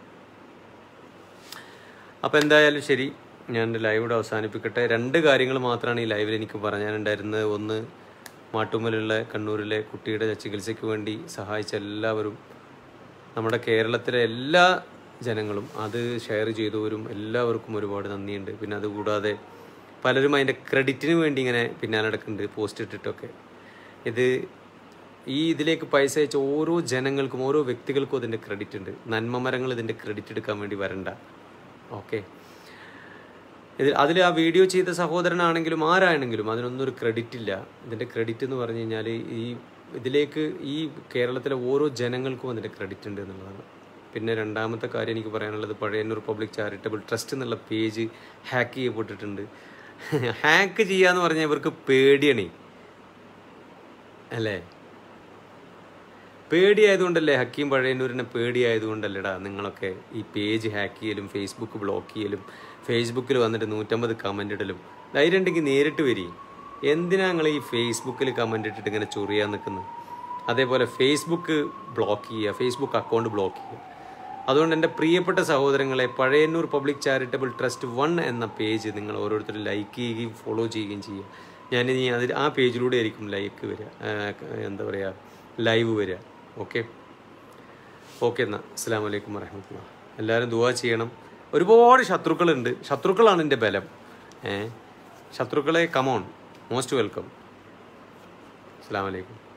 അപ്പോൾ എന്തായാലും ശരി ഞാൻ എൻ്റെ ലൈവ് ഇവിടെ അവസാനിപ്പിക്കട്ടെ രണ്ട് കാര്യങ്ങൾ മാത്രമാണ് ഈ ലൈവിൽ എനിക്ക് പറയാനുണ്ടായിരുന്നത് ഒന്ന് മാട്ടുമ്മലുള്ള കണ്ണൂരിലെ കുട്ടിയുടെ ചികിത്സയ്ക്ക് വേണ്ടി സഹായിച്ച എല്ലാവരും നമ്മുടെ കേരളത്തിലെ എല്ലാ ജനങ്ങളും അത് ഷെയർ ചെയ്തവരും എല്ലാവർക്കും ഒരുപാട് നന്ദിയുണ്ട് പിന്നെ അതുകൂടാതെ പലരും അതിൻ്റെ ക്രെഡിറ്റിന് വേണ്ടി ഇങ്ങനെ പിന്നാലെ നടക്കുന്നുണ്ട് പോസ്റ്റ് ഇട്ടിട്ടൊക്കെ ഇത് ഈ ഇതിലേക്ക് പൈസ അയച്ച ഓരോ ജനങ്ങൾക്കും ഓരോ വ്യക്തികൾക്കും അതിൻ്റെ ക്രെഡിറ്റ് ഉണ്ട് നന്മ മരങ്ങൾ ഇതിൻ്റെ ക്രെഡിറ്റ് എടുക്കാൻ വേണ്ടി വരണ്ട ഓക്കെ ഇതിൽ അതിൽ ആ വീഡിയോ ചെയ്ത സഹോദരനാണെങ്കിലും ആരാണെങ്കിലും അതിനൊന്നും ഒരു ക്രെഡിറ്റ് ഇല്ല ഇതിൻ്റെ ക്രെഡിറ്റ് എന്ന് പറഞ്ഞു കഴിഞ്ഞാൽ ഈ ഇതിലേക്ക് ഈ കേരളത്തിലെ ഓരോ ജനങ്ങൾക്കും അതിൻ്റെ ക്രെഡിറ്റ് ഉണ്ട് എന്നുള്ളതാണ് പിന്നെ രണ്ടാമത്തെ കാര്യം എനിക്ക് പറയാനുള്ളത് പഴയന്നൂർ പബ്ലിക് ചാരിറ്റബിൾ ട്രസ്റ്റ് എന്നുള്ള പേജ് ഹാക്ക് ചെയ്യപ്പെട്ടിട്ടുണ്ട് ഹാക്ക് ചെയ്യാന്ന് പറഞ്ഞാൽ ഇവർക്ക് പേടിയണേ അല്ലേ പേടിയായതുകൊണ്ടല്ലേ ഹക്കീം പഴയന്നൂരിനെ പേടിയായതുകൊണ്ടല്ലേടാ നിങ്ങളൊക്കെ ഈ പേജ് ഹാക്ക് ചെയ്യലും ഫേസ്ബുക്ക് ബ്ലോക്ക് ചെയ്യലും ഫേസ്ബുക്കിൽ വന്നിട്ട് നൂറ്റമ്പത് കമൻ്റ് ഇടലും ധൈര്യം ഉണ്ടെങ്കിൽ നേരിട്ട് വരി എന്തിനാ നിങ്ങൾ ഈ ഫേസ്ബുക്കിൽ കമൻ്റ് ഇട്ടിട്ട് ഇങ്ങനെ ചൊറിയാൻ നിൽക്കുന്നത് അതേപോലെ ഫേസ്ബുക്ക് ബ്ലോക്ക് ചെയ്യുക ഫേസ്ബുക്ക് അക്കൗണ്ട് ബ്ലോക്ക് ചെയ്യുക അതുകൊണ്ട് എൻ്റെ പ്രിയപ്പെട്ട സഹോദരങ്ങളെ Pazhayannur public charitable trust one എന്ന പേജ് നിങ്ങൾ ഓരോരുത്തരും ലൈക്ക് ചെയ്യുകയും ഫോളോ ചെയ്യുകയും ചെയ്യുക ഞാൻ ഇനി അതിൽ ആ പേജിലൂടെ ആയിരിക്കും ലൈക്ക് വരിക ആ, എന്താ പറയുക ലൈവ് വരിക ഓക്കെ ഓക്കെ എന്നാൽ അസ്സാം വലൈക്കും വരഹമത്തുള്ള എല്ലാവരും ദുവാ ചെയ്യണം ഒരുപാട് ശത്രുക്കളുണ്ട് ശത്രുക്കളാണ് എൻ്റെ ബലം ഏ ശത്രുക്കളെ കമോൺ മോസ്റ്റ് വെൽക്കം അസ്സാം വലൈക്കും